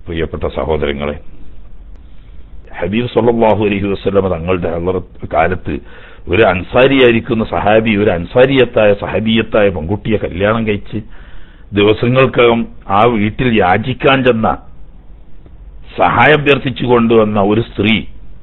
പ്രിയപ്പെട്ട സഹോദരങ്ങളെ ഹബീബ് സല്ലല്ലാഹു അലൈഹി വസല്ലമ തങ്ങളുടെ ഹളറത്ത് കാലത്ത് ഒരു അൻസാരിയായിരിക്കുന്ന സഹാബി ഒരു അൻസാരിയത്തായ സഹാബിയത്തായ പെൺകുട്ടിയെ കല്യാണം കഴിച്ച് ദിവസങ്ങൾക്കകം ആ വീട്ടിൽ യാചിക്കാൻ ചെന്ന സഹായം അഭ്യർത്ഥിച്ചു കൊണ്ടുവന്ന ഒരു സ്ത്രീ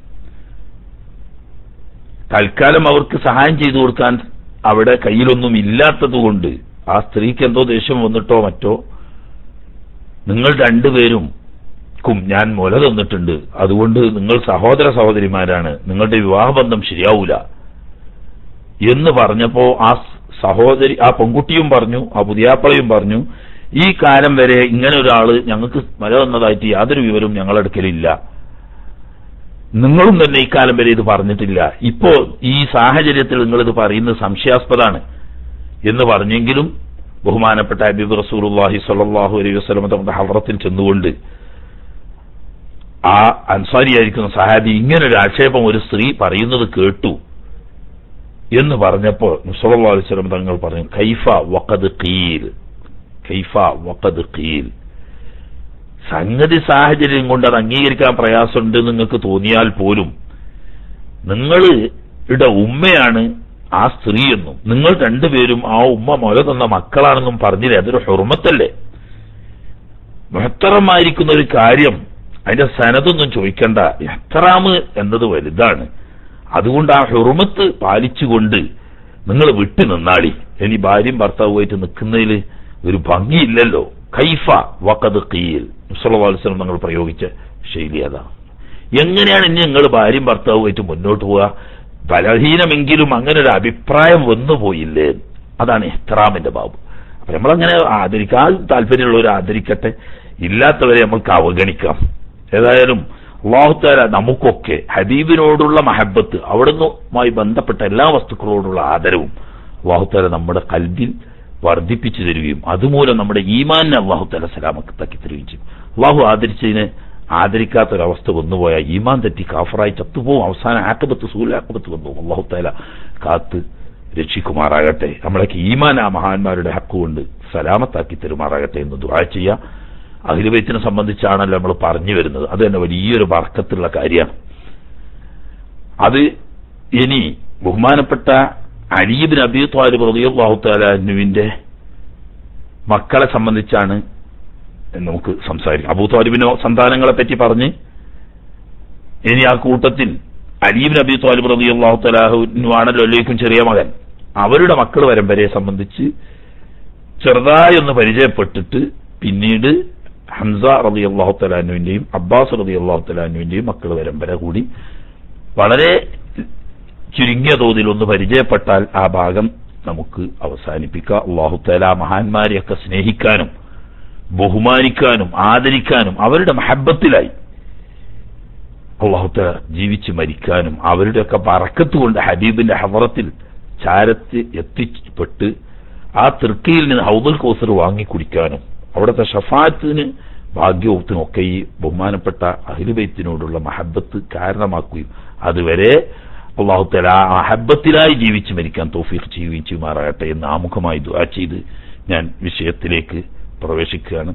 തൽക്കാലം അവർക്ക് സഹായം ചെയ്തു കൊടുക്കാൻ അവിടെ കയ്യിലൊന്നും ഇല്ലാത്തതുകൊണ്ട് ആ സ്ത്രീക്ക് എന്തോ ദേഷ്യം വന്നിട്ടോ മറ്റോ നിങ്ങൾ രണ്ടുപേരും ക്കും ഞാൻ മുല തന്നിട്ടുണ്ട് അതുകൊണ്ട് നിങ്ങൾ സഹോദര സഹോദരിമാരാണ് നിങ്ങളുടെ വിവാഹബന്ധം ശരിയാവൂല എന്ന് പറഞ്ഞപ്പോ ആ സഹോദരി ആ പെൺകുട്ടിയും പറഞ്ഞു ആ പുതിയാപ്പളയും പറഞ്ഞു ഈ കാലം വരെ ഇങ്ങനെ ഒരാള് ഞങ്ങൾക്ക് മല തന്നതായിട്ട് യാതൊരു വിവരവും ഞങ്ങളെടുക്കലില്ല നിങ്ങളും തന്നെ ഇക്കാലം വരെ ഇത് പറഞ്ഞിട്ടില്ല ഇപ്പോ ഈ സാഹചര്യത്തിൽ നിങ്ങളിത് പറയുന്നത് സംശയാസ്പദമാണ് എന്ന് പറഞ്ഞെങ്കിലും ബഹുമാനപ്പെട്ട ഹബീബ് റസൂലുള്ളാഹി സ്വല്ലല്ലാഹു അലൈഹി വസല്ലം തങ്ങളുടെ ഹവറത്തിൽ ചെന്നുകൊണ്ട് ആ അൻസാരിയായിരിക്കുന്ന സഹാബി ഇങ്ങനെ ഒരു ആക്ഷേപം ഒരു സ്ത്രീ പറയുന്നത് കേട്ടു എന്ന് പറഞ്ഞപ്പോൾ മുസല്ലാ അലൈഹി സ്വലം തങ്ങൾ പറഞ്ഞു കൈഫ വഖദ് ഖീൽ കൈഫ വഖദ് ഖീൽ സംഗതി സാഹചര്യം കൊണ്ട് അത് അംഗീകരിക്കാൻ പ്രയാസമുണ്ട് നിങ്ങൾക്ക് തോന്നിയാൽ പോലും നിങ്ങളുടെ ഉമ്മയാണ് ആ സ്ത്രീ എന്നും നിങ്ങൾ രണ്ടുപേരും ആ ഉമ്മ മുല തന്ന മക്കളാണെന്നും പറഞ്ഞില്ലേ അതൊരു ഹുർമത്തല്ലേ മഹത്തറമായിരിക്കുന്ന ഒരു കാര്യം അതിന്റെ സനതൊന്നും ചോദിക്കണ്ട എഹ്തറാമ് എന്നത് വലുതാണ് അതുകൊണ്ട് ആ ഹുറുമത്ത് പാലിച്ചുകൊണ്ട് നിങ്ങൾ വിട്ടു നിന്നാളി ഇനി ഭാര്യയും ഭർത്താവുമായിട്ട് നിൽക്കുന്നതിൽ ഒരു ഭംഗിയില്ലല്ലോ കൈഫ വക്കത് കീൽ മുസലവാത്സരം നിങ്ങൾ പ്രയോഗിച്ച ശൈലി അതാണ് എങ്ങനെയാണ് ഇനി നിങ്ങൾ ഭാര്യയും ഭർത്താവുമായിട്ട് മുന്നോട്ട് പോവുക ബലഹീനമെങ്കിലും അങ്ങനെ ഒരു അഭിപ്രായം വന്നുപോയില്ലേ അതാണ് എഹ്തറാമിന്റെ ബാബു അപ്പൊ നമ്മളങ്ങനെ ആദരിക്കാൻ താല്പര്യമുള്ളവർ ആദരിക്കട്ടെ ഇല്ലാത്തവരെ നമ്മൾക്ക് അവഗണിക്കാം ഏതായാലും അള്ളാഹുത്താല നമുക്കൊക്കെ ഹബീബിനോടുള്ള മഹബത്ത് അവിടുന്നുമായി ബന്ധപ്പെട്ട എല്ലാ വസ്തുക്കളോടുള്ള ആദരവും അള്ളാഹുത്താല നമ്മുടെ കൽബിൽ വർദ്ധിപ്പിച്ചു തരികയും അതുമൂലം നമ്മുടെ ഈമാനെ അള്ളാഹുത്താല സലാമത്താക്കി തരികയും ചെയ്യും അള്ളാഹു ആദരിച്ചതിന് ആദരിക്കാത്തൊരവസ്ഥ വന്നുപോയാൽ ഈമാൻ തെറ്റി കാഫറായി ചത്തുപോകും അവസാനം ആക്കബത്ത് സൂലാക്കബത്ത് വന്നു അള്ളാഹുത്താല കാത്ത് രക്ഷിക്കുമാറാകട്ടെ നമ്മളൊക്കെ ഈമാൻ ആ മഹാന്മാരുടെ ഹക്കുകൊണ്ട് സലാമത്താക്കി തരുമാറാകട്ടെ എന്ന് ദുആ ചെയ്യാം അഖിലുബൈത്തിനെ സംബന്ധിച്ചാണല്ലോ നമ്മൾ പറഞ്ഞു വരുന്നത് അത് തന്നെ വലിയൊരു വർക്കത്തുള്ള കാര്യമാണ് അത് ഇനി ബഹുമാനപ്പെട്ട അലീബിൻ അബി ത്വാലിബ് റളിയല്ലാഹു തആലാനുവിന്റെ മക്കളെ സംബന്ധിച്ചാണ് നമുക്ക് സംസാരിക്കാം അബൂ ത്വാലിബിന്റെ സന്താനങ്ങളെ പറ്റി പറഞ്ഞ് ഇനി ആ കൂട്ടത്തിൽ അലീബിൻ അബി ത്വാലിബ് റളിയല്ലാഹു തആലാഹുനുവാണല്ലോ അല്ലേക്കും ചെറിയ മകൻ അവരുടെ മക്കൾ പരമ്പരയെ സംബന്ധിച്ച് ചെറുതായി ഒന്ന് പരിചയപ്പെട്ടിട്ട് പിന്നീട് ഹംസ റബി അള്ളാഹു തലാനുവിന്റെയും അബ്ബാസ് റബി അള്ളാഹു തലാനുവിന്റെയും മക്കൾ പരമ്പര കൂടി വളരെ ചുരുങ്ങിയ തോതിൽ ഒന്ന് പരിചയപ്പെട്ടാൽ ആ ഭാഗം നമുക്ക് അവസാനിപ്പിക്കാം അള്ളാഹു തല മഹാന്മാരെയൊക്കെ സ്നേഹിക്കാനും ബഹുമാനിക്കാനും ആദരിക്കാനും അവരുടെ മഹബത്തിലായി അള്ളാഹുത്തല ജീവിച്ച് മരിക്കാനും അവരുടെയൊക്കെ പറക്കത്ത് കൊണ്ട് ഹബീബിന്റെ ഹവറത്തിൽ ചാരത്ത് എത്തിപ്പെട്ട് ആ തൃക്കയിൽ നിന്ന് ഹൗദുൽ കൗസർ വാങ്ങിക്കുടിക്കാനും അവിടുത്തെ ഷഫാത്തിന് ഭാഗ്യത്തിനൊക്കെ ഈ ബഹുമാനപ്പെട്ട അഹിലുബൈത്തിനോടുള്ള മഹബത്ത് കാരണമാക്കുകയും അതുവരെ അള്ളാഹുത്തല ആ മഹബത്തിലായി ജീവിച്ച് മരിക്കാൻ തോഫീഖ് ചെയ്യുകയും ചെയ്യുമാറാകട്ടെ എന്ന് ആമുഖമായി ദുആ ചെയ്ത് ഞാൻ വിഷയത്തിലേക്ക് പ്രവേശിക്കുകയാണ്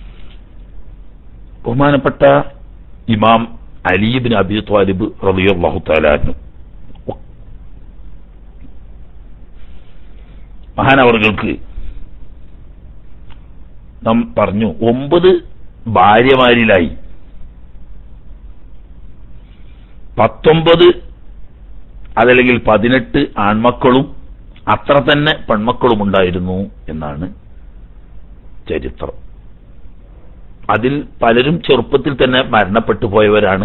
ബഹുമാനപ്പെട്ട ഇമാം അലീബിൻ അബി ത്വാലിബ് റളിയല്ലാഹു തആലാനു മഹാനവറുകൾക്ക് നാം പറഞ്ഞു ഒമ്പത് ഭാര്യമാരിലായി പത്തൊമ്പത് അതല്ലെങ്കിൽ പതിനെട്ട് ആൺമക്കളും അത്ര തന്നെ പെൺമക്കളും ഉണ്ടായിരുന്നു എന്നാണ് ചരിത്രം അതിൽ പലരും ചെറുപ്പത്തിൽ തന്നെ മരണപ്പെട്ടു പോയവരാണ്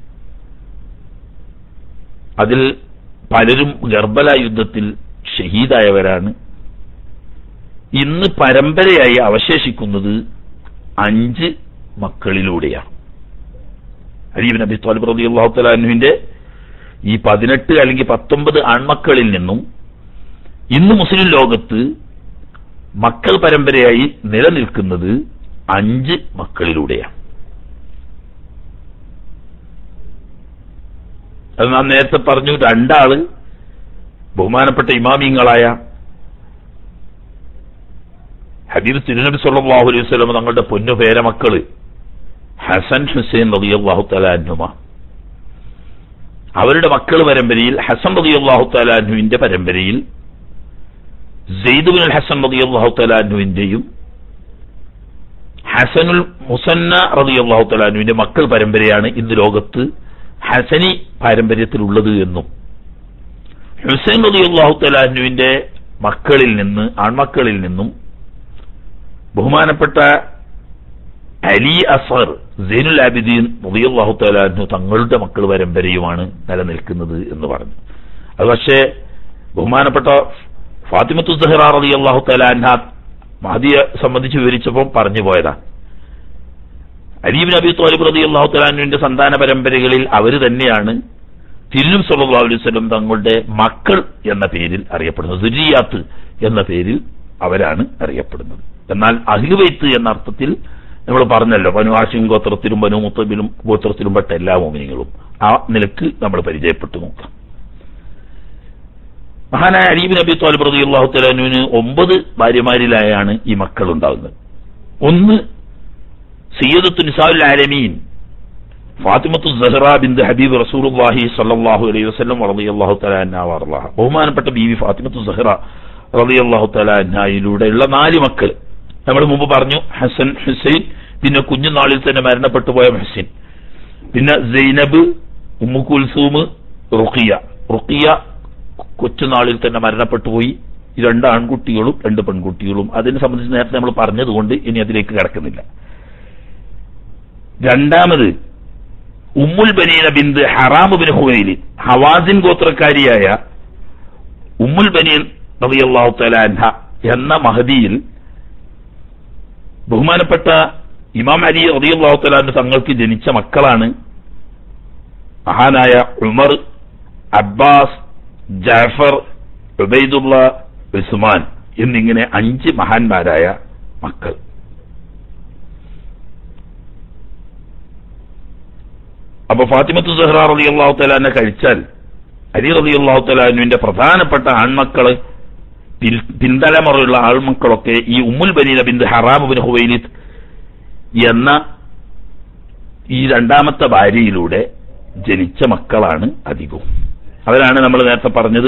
അതിൽ പലരും ഗർഭല യുദ്ധത്തിൽ ഷഹീദായവരാണ് ഇന്ന് പരമ്പരയായി അവശേഷിക്കുന്നത് അഞ്ച് മക്കളിലൂടെയാണ് അലീബ് നബി താലിബ് റബി അള്ളാഹു തലാനുവിന്റെ ഈ പതിനെട്ട് അല്ലെങ്കിൽ പത്തൊമ്പത് ആൺമക്കളിൽ നിന്നും ഇന്ന് മുസ്ലിം ലോകത്ത് മക്കൾ പരമ്പരയായി നിലനിൽക്കുന്നത് അഞ്ച് മക്കളിലൂടെയാണ് അത് നാം നേരത്തെ പറഞ്ഞു രണ്ടാള് ബഹുമാനപ്പെട്ട ഇമാമിങ്ങളായ ഹബീബ് തിരുനബി സല്ലല്ലാഹു അലൈഹി വസല്ലം തങ്ങളുടെ പൊന്നു പേരമക്കള് ഹസൻ ഹുസൈൻ റളിയല്ലാഹു തആല അൻഹുമ അവരുടെ മക്കൾ പരമ്പരയിൽ ഹസൻ റളിയല്ലാഹു തആല അൻഹുവിന്റെ പരമ്പരയിൽ സെയ്ദ് ബിൻ ഹസൻ റളിയല്ലാഹു തആല അൻഹുവിന്റെയും ഹസനുൽ മുസന്ന റളിയല്ലാഹു തആല അൻഹുവിന്റെ മക്കൾ പരമ്പരയാണ് ഇന്ന് ലോകത്ത് ഹസനി പാരമ്പര്യത്തിലുള്ളത് എന്നും ഹുസൈൻ റളിയല്ലാഹു തആല അൻഹുവിന്റെ മക്കളിൽ നിന്ന് ആൺമക്കളിൽ നിന്നും ബഹുമാനപ്പെട്ട അലി അസർ സൈനുൽ ആബിദീൻ റളിയല്ലാഹു തആല അൻഹു തങ്ങളുടെ മക്കൾ പരമ്പരയുമാണ് നിലനിൽക്കുന്നത് എന്ന് പറഞ്ഞു അത് പക്ഷേ ബഹുമാനപ്പെട്ട ഫാത്തിമത്തു സഹറ റളിയല്ലാഹു തആല അൻഹ മഹദിയെ സംബന്ധിച്ച് വിവരിച്ചപ്പോൾ പറഞ്ഞു പോയതാണ് അലീബിൻ അബി തോലിബ് റളിയല്ലാഹു തആല അൻഹുവിന്റെ സന്താന പരമ്പരകളിൽ അവർ തന്നെയാണ് തിരുനും സല്ലല്ലാഹു അലൈഹി വസല്ലം തങ്ങളുടെ മക്കൾ എന്ന പേരിൽ അറിയപ്പെടുന്നത് ദുരിയാത്ത് എന്ന പേരിൽ അവരാണ് അറിയപ്പെടുന്നത് എന്നാൽ അഖിലുബൈത്ത് എന്ന അർത്ഥത്തിൽ നമ്മൾ പറഞ്ഞല്ലോ ബനു ഹാഷിം ഗോത്രത്തിലും ബനു മുത്തബിലും ഗോത്രത്തിലും പെട്ട എല്ലാ മോമിനികളും ആ നിലക്ക് നമ്മൾ പരിചയപ്പെട്ടു നോക്കാം മഹാനായ അലീബിൻ അബി തോലിബ് റളിയല്ലാഹു തആല അൻഹുവിന് ഒമ്പത് ഭാര്യമാരിലായാണ് ഈ മക്കൾ ഉണ്ടാകുന്നത് ഒന്ന് സയ്യിദത്തു നിസാഉൽ ആലമീൻ ഫാത്തിമത്തു സഹറ ബിന്ത് ഹബീബ് റസൂലുള്ളാഹി സ്വല്ലല്ലാഹു അലൈഹി വസല്ലം റളിയല്ലാഹു തആല അൻഹ വറളാഹ ബഹുമാനപ്പെട്ട ബീവി ഫാത്തിമത്തു സഹറ റളിയല്ലാഹു തആല അൻഹയിലൂടെയുള്ള നാല് മക്കൾ നമ്മൾ മുമ്പ് പറഞ്ഞു ഹസൻ ഹുസൈൻ പിന്നെ കുഞ്ഞുനാളിൽ തന്നെ മരണപ്പെട്ടു പോയ ഹുസൈൻ പിന്നെ Zainab Umm Kulthum Ruqayya Ruqayya കൊച്ചുനാളിൽ തന്നെ മരണപ്പെട്ടു പോയി ഈ രണ്ട് ആൺകുട്ടികളും രണ്ട് പെൺകുട്ടികളും അതിനെ സംബന്ധിച്ച് നേരത്തെ നമ്മൾ പറഞ്ഞതുകൊണ്ട് ഇനി അതിലേക്ക് കിടക്കുന്നില്ല രണ്ടാമത് ഉമ്മുൽ ബനീന ബിന്ത് ഹറാമു ബിൻ ഹുവൈലി ഹവാസിൻ ഗോത്രക്കാരിയായ ഉമ്മുൽ ബനീൻ റളിയല്ലാഹു തആല അൻഹ എന്ന മഹദിയിൽ ബഹുമാനപ്പെട്ട ഇമാം അലി റളിയല്ലാഹു തആല അൻഹു തങ്ങൾക്ക് ജനിച്ച മക്കളാണ് മഹാനായ Umar Abbas Jafar Ubaidullah Usman എന്നിങ്ങനെ അഞ്ച് മഹാന്മാരായ മക്കൾ അപ്പൊ ഫാത്തിമത്തു സഹ്റ റലി അള്ളാഹു തലാനെ കഴിച്ചാൽ അലി റലി അള്ളാഹു തലാനുവിന്റെ പ്രധാനപ്പെട്ട ആൺമക്കള് പിൻ- പിന്തലമുറയുള്ള ആൺമക്കളൊക്കെ ഈ ഉമ്മുൽ ബനീന ബിന്ദു ഹറാം ബിൻ ഹുവൈലിദ് എന്ന ഈ രണ്ടാമത്തെ ഭാര്യയിലൂടെ ജനിച്ച മക്കളാണ് അധികവും അവരാണ് നമ്മൾ നേരത്തെ പറഞ്ഞത്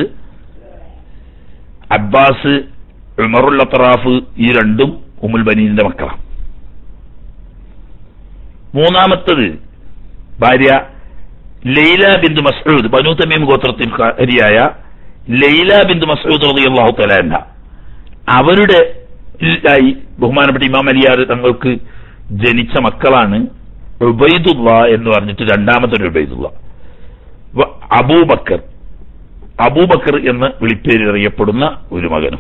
അബ്ബാസ് ഉമറുൽ അത്തറാഫ് ഈ രണ്ടും ഉമ്മുൽ ബനീനിന്റെ മക്കളാണ് മൂന്നാമത്തത് ഭാര്യ ലൈല ബിന്ദു മസ്ഊദ് ബനു തമീം ഗോത്രത്തിൽക്കാരിയായ ലൈല ബിന്ദു മസ്ഊദ് റളിയല്ലാഹു തആല അൻഹ അവരുടെ ായി ബഹുമാനപ്പെട്ട ഇമാം അലിയാർ തങ്ങൾക്ക് ജനിച്ച മക്കളാണ് ഉബൈദുള്ള എന്ന് പറഞ്ഞിട്ട് രണ്ടാമത്തെ ഒരു ഉബൈദുള്ള വ- അബൂബക്കർ അബൂബക്കർ എന്ന് വിളിപ്പേര് അറിയപ്പെടുന്ന ഒരു മകനും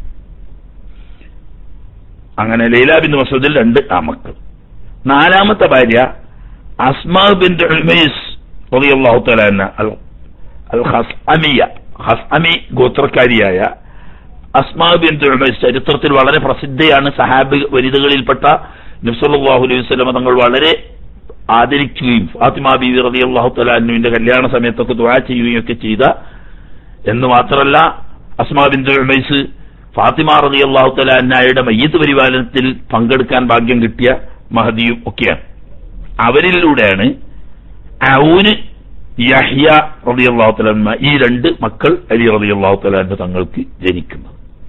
അങ്ങനെ ലൈല ബിന്ദു മസൂദിൽ രണ്ട് ആമക്കൾ നാലാമത്തെ ഭാര്യ അസ്മാ ബിൻ ഉമൈസ് റളിയല്ലാഹു തആല അൻഹ അൽ- അൽ ഖസ്അമിയ ഖസ്അമി ഗോത്രക്കാരിയായ അസ്മാ ബിൻ ഉമൈസ് ചരിത്രത്തിൽ വളരെ പ്രസിദ്ധയാണ് സഹാബ് വനിതകളിൽപ്പെട്ട നബ്സല്ലാഹു അലൈഹി വസല്ലമ തങ്ങൾ വളരെ ആദരിക്കുകയും ഫാത്തിമ ബീവി റളിയല്ലാഹു തആല അൻഹുവിന്റെ കല്യാണ സമയത്തൊക്കെ ദുആ ചെയ്യുകയും ഒക്കെ ചെയ്ത എന്ന് മാത്രമല്ല അസ്മാ ബിൻ ഉമൈസ് ഫാത്തിമ റളിയല്ലാഹു തആല അന്നയുടെ മയ്യത്ത് പരിപാലനത്തിൽ പങ്കെടുക്കാൻ ഭാഗ്യം കിട്ടിയ മഹദിയും ഒക്കെയാണ് അവരിലൂടെയാണ് ഔന് യഹ്യ റളിയല്ലാഹു തആല അൻഹ ഈ രണ്ട് മക്കൾ അലി റളിയല്ലാഹു തആല അൻഹു തങ്ങൾക്ക് ജനിക്കുന്നത്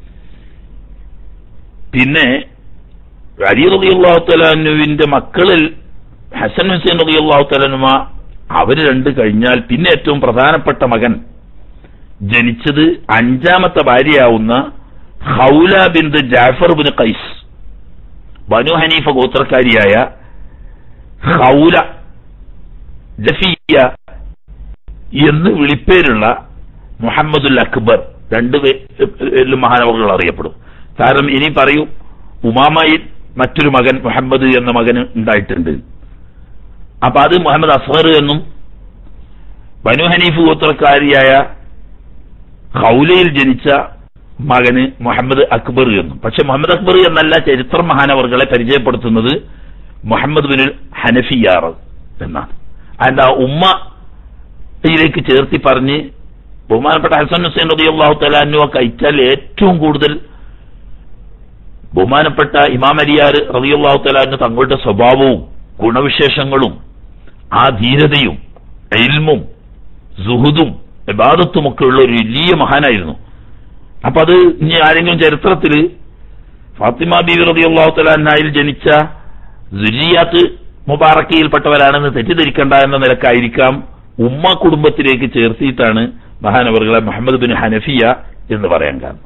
പിന്നെ അലി റളിയല്ലാഹു തആല അൻഹുവിന്റെ മക്കളിൽ ഹസൻ ഹുസൈൻ റളിയല്ലാഹു തആല അൻഹുമ അവര് രണ്ട് കഴിഞ്ഞാൽ പിന്നെ ഏറ്റവും പ്രധാനപ്പെട്ട മകൻ ജനിച്ചത് അഞ്ചാമത്തെ ഭാര്യയാവുന്ന ഹൗല ബിന്ദു ജാഫർ ബിൻ ഖൈസ് ബനു ഹനീഫ ഗോത്രക്കാരിയായ ഹൗല ജഫിയ എന്ന് വിളിപ്പേരുള്ള മുഹമ്മദുൽ അക്ബർ രണ്ടു പേരിലും മഹാനവകൾ അറിയപ്പെടും കാരണം ഇനി പറയൂ ഉമാമയിൽ മറ്റൊരു മകൻ മുഹമ്മദ് എന്ന മകന് ഉണ്ടായിട്ടുണ്ട് അപ്പൊ അത് മുഹമ്മദ് അസ്ഹർ എന്നും ബനു ഹനീഫ് ഗോത്രക്കാരിയായ ഹൗലയിൽ ജനിച്ച മകന് മുഹമ്മദ് അക്ബർ എന്നും പക്ഷെ മുഹമ്മദ് അക്ബർ എന്നല്ല ചരിത്ര മഹാനവർകളെ പരിചയപ്പെടുത്തുന്നത് മുഹമ്മദ് ബിൻ ഹനഫിയാർ എന്നാണ് അതിന്റെ ആ ഉമ്മയിലേക്ക് ചേർത്തി പറഞ്ഞ് ബഹുമാനപ്പെട്ട ഹസൻ ഹുസൈൻ റബി അള്ളാഹു തലാനു കഴിച്ചാൽ ഏറ്റവും കൂടുതൽ ബഹുമാനപ്പെട്ട ഇമാം അലിയാർ റബി അള്ളാഹു തലാനു തങ്ങളുടെ സ്വഭാവവും ഗുണവിശേഷങ്ങളും ആ ധീരതയും എൽമും സുഹുദും ഇബാദത്തുമൊക്കെ ഉള്ള ഒരു വലിയ മഹാനായിരുന്നു അപ്പൊ അത് ഇനി ആരെങ്കിലും ചരിത്രത്തില് ഫാത്തിമ ബീവി റതി അള്ളാഹു തലാനായിൽ ജനിച്ച ജുരിയാത്ത് മുബാറക്കയിൽപ്പെട്ടവരാണെന്ന് തെറ്റിദ്ധരിക്കേണ്ട എന്ന നിലക്കായിരിക്കാം ഉമ്മ കുടുംബത്തിലേക്ക് ചേർത്തിയിട്ടാണ് മഹാനവറുകളെ മുഹമ്മദ് ബിൻ ഹനഫിയ എന്ന് പറയാൻ കാരണം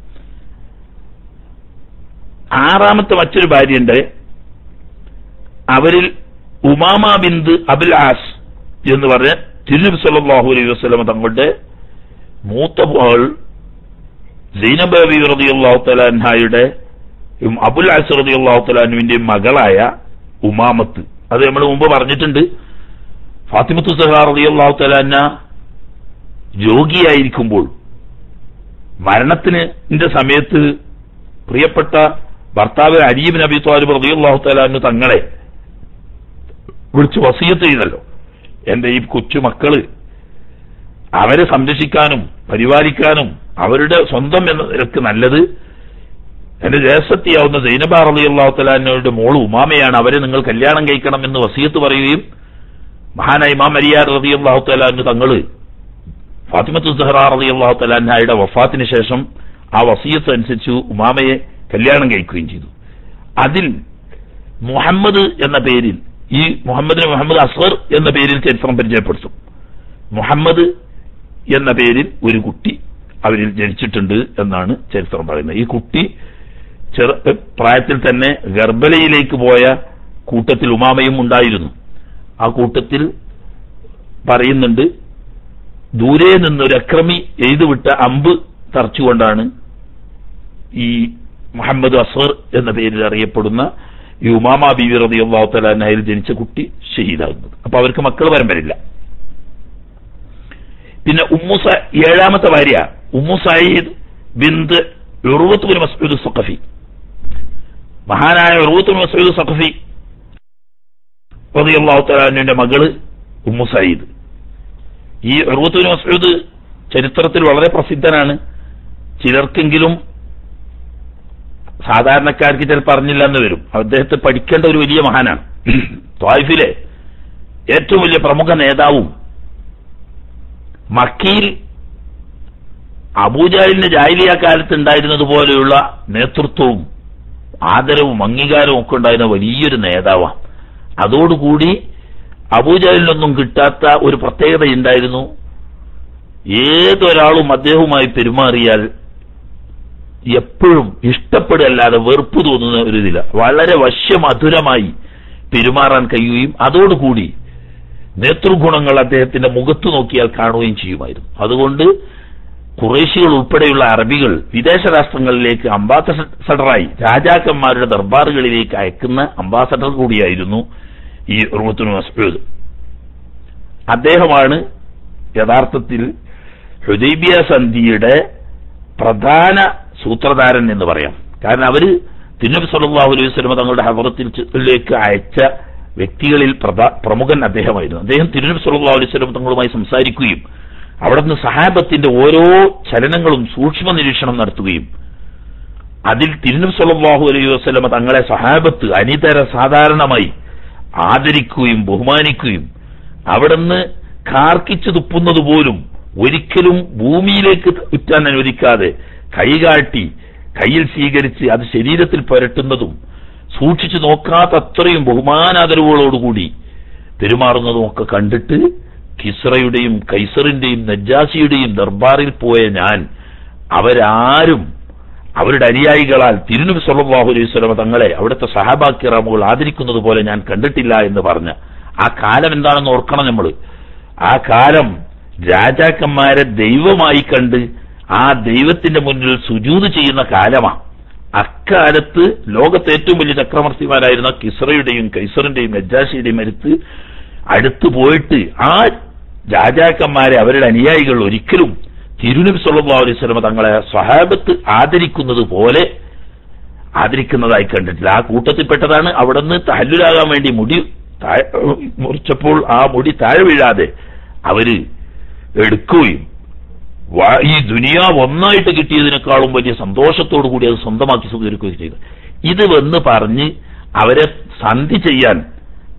ആറാമത്തെ മറ്റൊരു ഭാര്യയുണ്ട് അവരിൽ ഉമാമ ബിന്ദ് അബുൽ ആസ് എന്ന് പറഞ്ഞ തിരുനബി സല്ലല്ലാഹു അലൈഹി വസല്ലം തങ്ങളുടെ മൂത്ത മകൾ സൈനബ് ബി റളിയല്ലാഹു തആല അൻഹായുടെ ഉം അബുൽ ആസ് റളിയല്ലാഹു തആല അൻഹുവിന്റെ മകളായ ഉമാമത്ത് അത് നമ്മൾ മുമ്പ് പറഞ്ഞിട്ടുണ്ട് ഫാത്തിമത്തു സഹ്റ റളിയല്ലാഹു തആല അൻഹ രോഗിയായിരിക്കുമ്പോൾ മരണത്തിന് ന്റെ സമയത്ത് പ്രിയപ്പെട്ട ഭർത്താവ് അരീബ് നബി ത്വാലിബ് റളിയല്ലാഹു തആല അൻഹു തങ്ങളെ വിളിച്ച് വസീയത്ത് ചെയ്തല്ലോ എന്റെ ഈ കൊച്ചുമക്കള് അവരെ സംരക്ഷിക്കാനും പരിപാലിക്കാനും അവരുടെ സ്വന്തം എന്ന നിലക്ക് നല്ലത് എന്റെ ജ്യേഷ്ഠത്തിയാവുന്ന സൈനബ റളി അള്ളാഹുത്തലാനോയുടെ മോള് ഉമാമയാണ് അവരെ നിങ്ങൾ കല്യാണം കഴിക്കണം എന്ന് വസീയത്ത് പറയുകയും മഹാനായ ഇമാം അരിയാർ റതി അള്ളാഹുത്തലാന് തങ്ങള് ഫാത്തിമത്തു സഹറ റതി അള്ളാഹുത്തലാനായുടെ വഫാത്തിന് ശേഷം ആ വസീയത്ത് അനുസരിച്ച് ഉമാമയെ കല്യാണം കഴിക്കുകയും ചെയ്തു അതിൽ മുഹമ്മദ് എന്ന പേരിൽ ഈ മുഹമ്മദിന് മുഹമ്മദ് അസ്ഹർ എന്ന പേരിൽ ചരിത്രം പരിചയപ്പെടുത്തും മുഹമ്മദ് എന്ന പേരിൽ ഒരു കുട്ടി അവരിൽ ജനിച്ചിട്ടുണ്ട് എന്നാണ് ചരിത്രം പറയുന്നത് ഈ കുട്ടി ചെറു പ്രായത്തിൽ തന്നെ ഗർഭലയിലേക്ക് പോയ കൂട്ടത്തിൽ ഉമാമയും ഉണ്ടായിരുന്നു ആ കൂട്ടത്തിൽ പറയുന്നുണ്ട് ദൂരെ നിന്നൊരു അക്രമി എഴുതുവിട്ട അമ്പ് തറച്ചുകൊണ്ടാണ് ഈ മുഹമ്മദ് അസ്ഹർ എന്ന പേരിൽ അറിയപ്പെടുന്ന ഈ ഉമാമ ബീവി റതി അള്ളാഹു തലാനയിൽ ജനിച്ച കുട്ടി ഷഹീദാകുന്നത് അപ്പൊ അവർക്ക് മക്കൾ പരമ്പരില്ല പിന്നെ ഉമ്മു സ ഏഴാമത്തെ ഭാര്യ ഉമ്മു സയ്യിദ് ബിന്ദ് ഉറുവത്ത് ബിൻ മസ്ഊദ് സഖഫി മഹാനായ ഉറുവത്ത് ബിൻ മസ്ഊദ് സഖഫി റതി അള്ളാഹു തലാനുവിന്റെ മകള് ഉമ്മു സയ്യിദ് ഈ ഉറുവത്ത് ബിൻ മസ്ഊദ് ചരിത്രത്തിൽ വളരെ പ്രസിദ്ധനാണ് ചിലർക്കെങ്കിലും സാധാരണക്കാർക്ക് ചിലപ്പോൾ അറിഞ്ഞില്ല എന്ന് വരും അദ്ദേഹത്തെ പഠിക്കേണ്ട ഒരു വലിയ മഹാനാണ് ത്വായിഫിലെ ഏറ്റവും വലിയ പ്രമുഖ നേതാവും മക്കയിൽ അബൂജാലിന്റെ ജാലിയ കാലത്ത് ഉണ്ടായിരുന്നത് പോലെയുള്ള നേതൃത്വവും ആദരവും അംഗീകാരവും ഒക്കെ ഉണ്ടായിരുന്ന വലിയൊരു നേതാവാണ് അതോടുകൂടി അബൂജാലിനൊന്നും കിട്ടാത്ത ഒരു പ്രത്യേകത ഉണ്ടായിരുന്നു ഏതൊരാളും അദ്ദേഹവുമായി പെരുമാറിയാൽ എപ്പോഴും ഇഷ്ടപ്പെടുകയല്ലാതെ വെറുപ്പ് തോന്നുന്ന ഒരു ഇതില്ല വളരെ വശ്യമധുരമായി പെരുമാറാൻ കഴിയുകയും അതോടുകൂടി നേതൃഗുണങ്ങൾ അദ്ദേഹത്തിന്റെ മുഖത്ത് നോക്കിയാൽ കാണുകയും ചെയ്യുമായിരുന്നു അതുകൊണ്ട് കുറേശികൾ ഉൾപ്പെടെയുള്ള അറബികൾ വിദേശ രാഷ്ട്രങ്ങളിലേക്ക് അംബാസഡറായി രാജാക്കന്മാരുടെ ദർബാറുകളിലേക്ക് അയക്കുന്ന അംബാസഡർ കൂടിയായിരുന്നു ഈ റുഹത്തുൽ മസ്ഊദ് അദ്ദേഹമാണ് യഥാർത്ഥത്തിൽ ഹുദൈബിയ സന്ധിയുടെ പ്രധാന സൂത്രധാരൻ എന്ന് പറയാം കാരണം അവര് തിരുനബി സല്ലല്ലാഹു അലൈഹി വസല്ലം തങ്ങളുടെ ഹവറത്തിലേക്ക് അയച്ച വ്യക്തികളിൽ പ്രധാ- പ്രമുഖൻ അദ്ദേഹമായിരുന്നു അദ്ദേഹം തിരുനബി സല്ലല്ലാഹു അലൈഹി വസല്ലം തങ്ങളുമായി സംസാരിക്കുകയും അവിടെ നിന്ന് സഹാബത്തിന്റെ ഓരോ ചലനങ്ങളും സൂക്ഷ്മ നിരീക്ഷണം നടത്തുകയും അതിൽ തിരുനബി സല്ലല്ലാഹു അലൈഹി വസല്ലം തങ്ങളെ സഹാബത്ത് അനിതര സാധാരണമായി ആദരിക്കുകയും ബഹുമാനിക്കുകയും അവിടുന്ന് കാർക്കിച്ചു തുപ്പുന്നത് പോലും ഒരിക്കലും ഭൂമിയിലേക്ക് ഉറ്റാൻ അനുവദിക്കാതെ കൈകാട്ടി കയ്യിൽ സ്വീകരിച്ച് അത് ശരീരത്തിൽ പുരട്ടുന്നതും സൂക്ഷിച്ചു നോക്കാത്ത അത്രയും ബഹുമാനാദരവുകളോടുകൂടി പെരുമാറുന്നതും ഒക്കെ കണ്ടിട്ട് കിസ്റയുടെയും കൈസറിന്റെയും നജ്ജാസിയുടെയും ദർബാറിൽ പോയ ഞാൻ അവരാരും അവരുടെ അനുയായികളാൽ തിരുനബി സല്ലല്ലാഹു അലൈഹി വസല്ലം തങ്ങളെ അവിടുത്തെ സഹാബാക്കിറാമുകൾ ആദരിക്കുന്നത് പോലെ ഞാൻ കണ്ടിട്ടില്ല എന്ന് പറഞ്ഞ ആ കാലം എന്താണെന്ന് ഓർക്കണം നമ്മൾ ആ കാലം രാജാക്കന്മാരെ ദൈവമായി കണ്ട് ആ ദൈവത്തിന്റെ മുന്നിൽ സുജൂത് ചെയ്യുന്ന കാലമാണ് അക്കാലത്ത് ലോകത്തെ ഏറ്റവും വലിയ ചക്രവർത്തിമാരായിരുന്ന കിസ്റയുടെയും കൈസറിന്റെയും നജ്ജാഷിയുടെയും അടുത്ത് അടുത്ത് പോയിട്ട് ആ രാജാക്കന്മാരെ അവരുടെ അനുയായികൾ ഒരിക്കലും തിരുനബി സല്ലല്ലാഹു അലൈഹി വസല്ലം തങ്ങളെ സ്വഹാബത്ത് ആദരിക്കുന്നത് പോലെ ആദരിക്കുന്നതായി കണ്ടിട്ടില്ല ആ കൂട്ടത്തിൽപ്പെട്ടതാണ് അവിടെ നിന്ന് തഹല്ലുലാകാൻ വേണ്ടി മുടി താഴെ മുറിച്ചപ്പോൾ ആ മുടി താഴെ വീഴാതെ അവര് എടുക്കുകയും വാ- ഈ ദുനിയാവ് ഒന്നായിട്ട് കിട്ടിയതിനേക്കാളും വലിയ സന്തോഷത്തോടു കൂടി അത് സ്വന്തമാക്കി സ്വീകരിക്കുകയും ചെയ്തു ഇത് വന്ന് പറഞ്ഞ് അവരെ സന്ധി ചെയ്യാൻ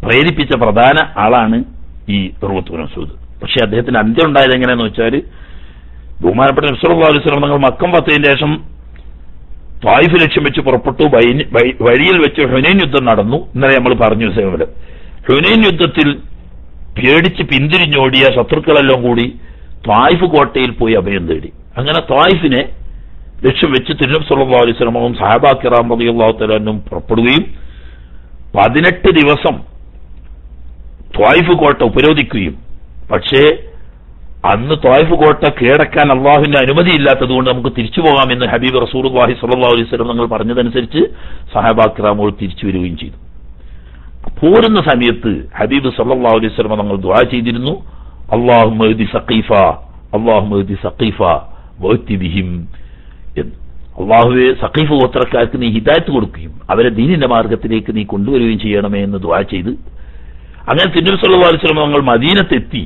പ്രേരിപ്പിച്ച പ്രധാന ആളാണ് ഈ ഉറുവത്ത് മസൂദ് പക്ഷെ അദ്ദേഹത്തിന് അന്ത്യം ഉണ്ടായത് എങ്ങനെയാന്ന് വെച്ചാൽ ബഹുമാനപ്പെട്ട നബ്സല്ലാ അലൈഹി സ്വലം തങ്ങൾ മക്കം പത്തതിന് ശേഷം ത്വായിഫ് ലക്ഷ്യം വെച്ച് പുറപ്പെട്ടു വൈ- വൈ- വഴിയിൽ വെച്ച് ഹുനൈൻ യുദ്ധം നടന്നു ഇന്നലെ നമ്മൾ പറഞ്ഞു സേവനം ഹുനൈൻ യുദ്ധത്തിൽ പേടിച്ച് പിന്തിരിഞ്ഞോടിയ ശത്രുക്കളെല്ലാം കൂടി ത്വായിഫ് കോട്ടയിൽ പോയി അഭയം തേടി അങ്ങനെ ത്വായിഫിനെ ലക്ഷ്യം വെച്ച് തിരുനബ് സല്ലാ അലൈഹി സ്വലമവും സാഹബ കിറാം റളിയല്ലാഹു തലാനും പുറപ്പെടുകയും പതിനെട്ട് ദിവസം ത്വായിഫ് കോട്ട ഉപരോധിക്കുകയും പക്ഷേ അന്ന് ത്വായിഫ് കോട്ട കീഴടക്കാൻ അള്ളാഹുവിന്റെ അനുമതിയില്ലാത്തത് കൊണ്ട് നമുക്ക് തിരിച്ചു പോകാമെന്ന് ഹബീബ് റസൂൽ വാഹി സല്ലാ അലൈഹി സ്വലം നിങ്ങൾ പറഞ്ഞതനുസരിച്ച് സഹാബാക്രാമോൾ തിരിച്ചു വരികയും ചെയ്തു പോരുന്ന സമയത്ത് ഹബീബ് സല്ലാ അലൈഹി സ്വലമ നമ്മൾ ദ്വാ ചെയ്തിരുന്നു അള്ളാഹു മെഹദി സഖീഫ അള്ളാഹു മെഹദി സഖീഫ വഅത്തി ബിഹിം എന്ന് അള്ളാഹുവെ സഖീഫ് ഗോത്രക്കാർക്ക് നീ ഹിദായത്ത് കൊടുക്കുകയും അവരെ ദീനിന്റെ മാർഗത്തിലേക്ക് നീ കൊണ്ടുവരികയും ചെയ്യണമേ എന്ന് ദ്വാ ചെയ്ത് അങ്ങനെ തിരുനബി സല്ലല്ലാഹു അലൈഹി വസല്ലം ഞങ്ങൾ മദീനത്തെത്തി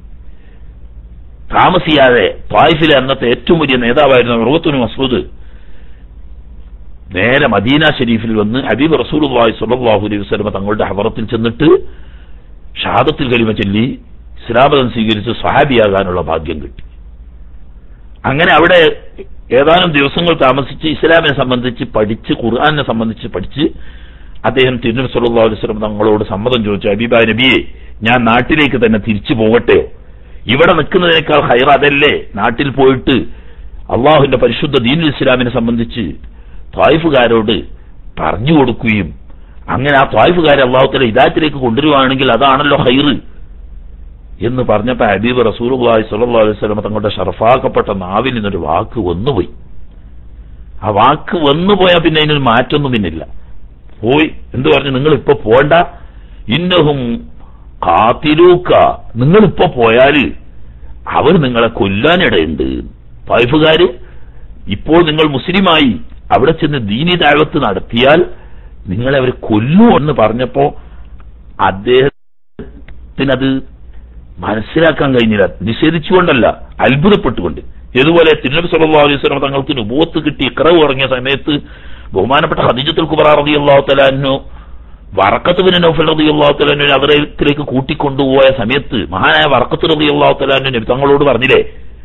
താമസിയാതെ ത്വായിഫിലെ അന്നത്തെ ഏറ്റവും വലിയ നേതാവായിരുന്ന ഉറവത്തുന് മസൂദ് നേരെ മദീന ഷരീഫിൽ വന്ന് ഹബീബ് റസൂൽ സല്ലല്ലാഹു അലൈഹി വസല്ലം തങ്ങളുടെ ഹവറത്തിൽ ചെന്നിട്ട് ഷഹാദത്തിൽ കലിമ ചൊല്ലി ഇസ്ലാമതം സ്വീകരിച്ച് സഹാബിയാകാനുള്ള ഭാഗ്യം കിട്ടി അങ്ങനെ അവിടെ ഏതാനും ദിവസങ്ങൾ താമസിച്ച് ഇസ്ലാമിനെ സംബന്ധിച്ച് പഠിച്ച് ഖുർആാനെ സംബന്ധിച്ച് പഠിച്ച് അദ്ദേഹം തിരുനബി സല്ലല്ലാഹു അലൈഹി വസല്ലം തങ്ങളോട് സമ്മതം ചോദിച്ചു ഹബീബ നബിയെ ഞാൻ നാട്ടിലേക്ക് തന്നെ തിരിച്ചു പോകട്ടെയോ ഇവിടെ നിൽക്കുന്നതിനേക്കാൾ ഹൈർ അതല്ലേ നാട്ടിൽ പോയിട്ട് അള്ളാഹുവിന്റെ പരിശുദ്ധ ദീനുൽ ഇസ്ലാമിനെ സംബന്ധിച്ച് ത്വായിഫുകാരോട് പറഞ്ഞു കൊടുക്കുകയും അങ്ങനെ ആ ത്വായിഫുകാരെ അള്ളാഹുത്തല ഹിദായത്തിലേക്ക് കൊണ്ടുവരുവാണെങ്കിൽ അതാണല്ലോ ഹൈറ് എന്ന് പറഞ്ഞപ്പോ ഹബീബ് റസൂലുള്ളാഹി സ്വല്ലല്ലാഹു അലൈഹി വസല്ലം തങ്ങളുടെ ഷറഫാക്കപ്പെട്ട നാവിൽ നിന്നൊരു വാക്ക് വന്നുപോയി ആ വാക്ക് വന്നുപോയാൽ പിന്നെ അതിനൊരു മാറ്റമൊന്നും പിന്നില്ല പോയി എന്ത് പറഞ്ഞു നിങ്ങൾ ഇപ്പൊ പോണ്ട ഇന്നഹും കാത്തിലൂക്ക നിങ്ങൾ ഇപ്പൊ പോയാല് അവർ നിങ്ങളെ കൊല്ലാനിടയുണ്ട് പൈഫുകാര് ഇപ്പോൾ നിങ്ങൾ മുസ്ലിമായി അവിടെ ചെന്ന് ദീനി താഴ്വത്ത് നടത്തിയാൽ നിങ്ങളെ അവർ കൊല്ലൂ എന്ന് പറഞ്ഞപ്പോ അദ്ദേഹത്തിനത് മനസ്സിലാക്കാൻ കഴിഞ്ഞില്ല നിഷേധിച്ചുകൊണ്ടല്ല അത്ഭുതപ്പെട്ടുകൊണ്ട് ഇതുപോലെ തിരുനബി സല്ലല്ലാഹു അലൈഹി വസല്ലം തങ്ങൾക്ക് നുബൂവത്ത് കിട്ടി ഇക്റവ് ഇറങ്ങിയ സമയത്ത് ബഹുമാനപ്പെട്ട ഖദീജത്തുൽ കുബ്ര റളിയല്ലാഹു തആല അൻഹു വറക്കത്ത് ബിൻ നൗഫൽ റളിയല്ലാഹു തആല അൻഹു അവരത്തിലേക്ക് കൂട്ടിക്കൊണ്ടുപോയ സമയത്ത് മഹാനായ വറക്കത്ത് റളിയല്ലാഹു തആല അൻഹു നബി തങ്ങളോട് പറഞ്ഞില്ലേ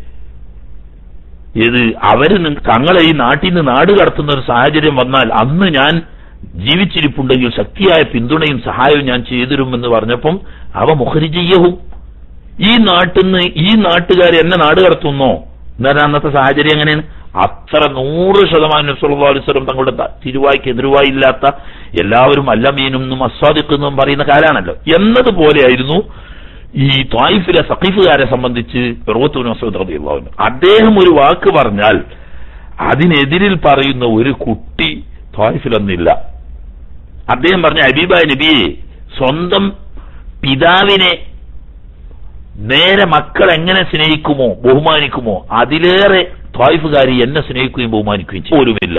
ഇത് അവര് നി- തങ്ങളെ ഈ നാട്ടിൽ നിന്ന് നാട് കടത്തുന്ന ഒരു സാഹചര്യം വന്നാൽ അന്ന് ഞാൻ ജീവിച്ചിരിപ്പുണ്ടെങ്കിൽ ശക്തിയായ പിന്തുണയും സഹായവും ഞാൻ ചെയ്തിരുമെന്ന് പറഞ്ഞപ്പം അവ മുഖരിജയ്യവും ഈ നാട്ടിൽ നിന്ന് ഈ നാട്ടുകാർ എന്നെ നാട് കടത്തുന്നോ എന്നാൽ അന്നത്തെ സാഹചര്യം എങ്ങനെയാണ് അത്ര നൂറ് ശതമാനം നബ്സല്ലാ അലുസ്വലം തങ്ങളുടെ ത- തിരുവായ്ക്ക് എതിരുവായില്ലാത്ത എല്ലാവരും അല്ലമീനും അസ്വാദിക്കുന്നും പറയുന്ന കാലാണല്ലോ എന്നതുപോലെയായിരുന്നു ഈ ത്വായിഫിലെ സഖീഫുകാരെ സംബന്ധിച്ച് റോത്തുൻ മസൂദ് റളിയല്ലാഹു അൻഹു അദ്ദേഹം ഒരു വാക്ക് പറഞ്ഞാൽ അതിനെതിരിൽ പറയുന്ന ഒരു കുട്ടി ത്വായിഫിലൊന്നില്ല അദ്ദേഹം പറഞ്ഞ അബീബായ നബിയെ സ്വന്തം പിതാവിനെ നേരെ മക്കൾ എങ്ങനെ സ്നേഹിക്കുമോ ബഹുമാനിക്കുമോ അതിലേറെ ത്വായിഫുകാരി എന്നെ സ്നേഹിക്കുകയും ബഹുമാനിക്കുകയും ചെയ്യും. പോലുമില്ല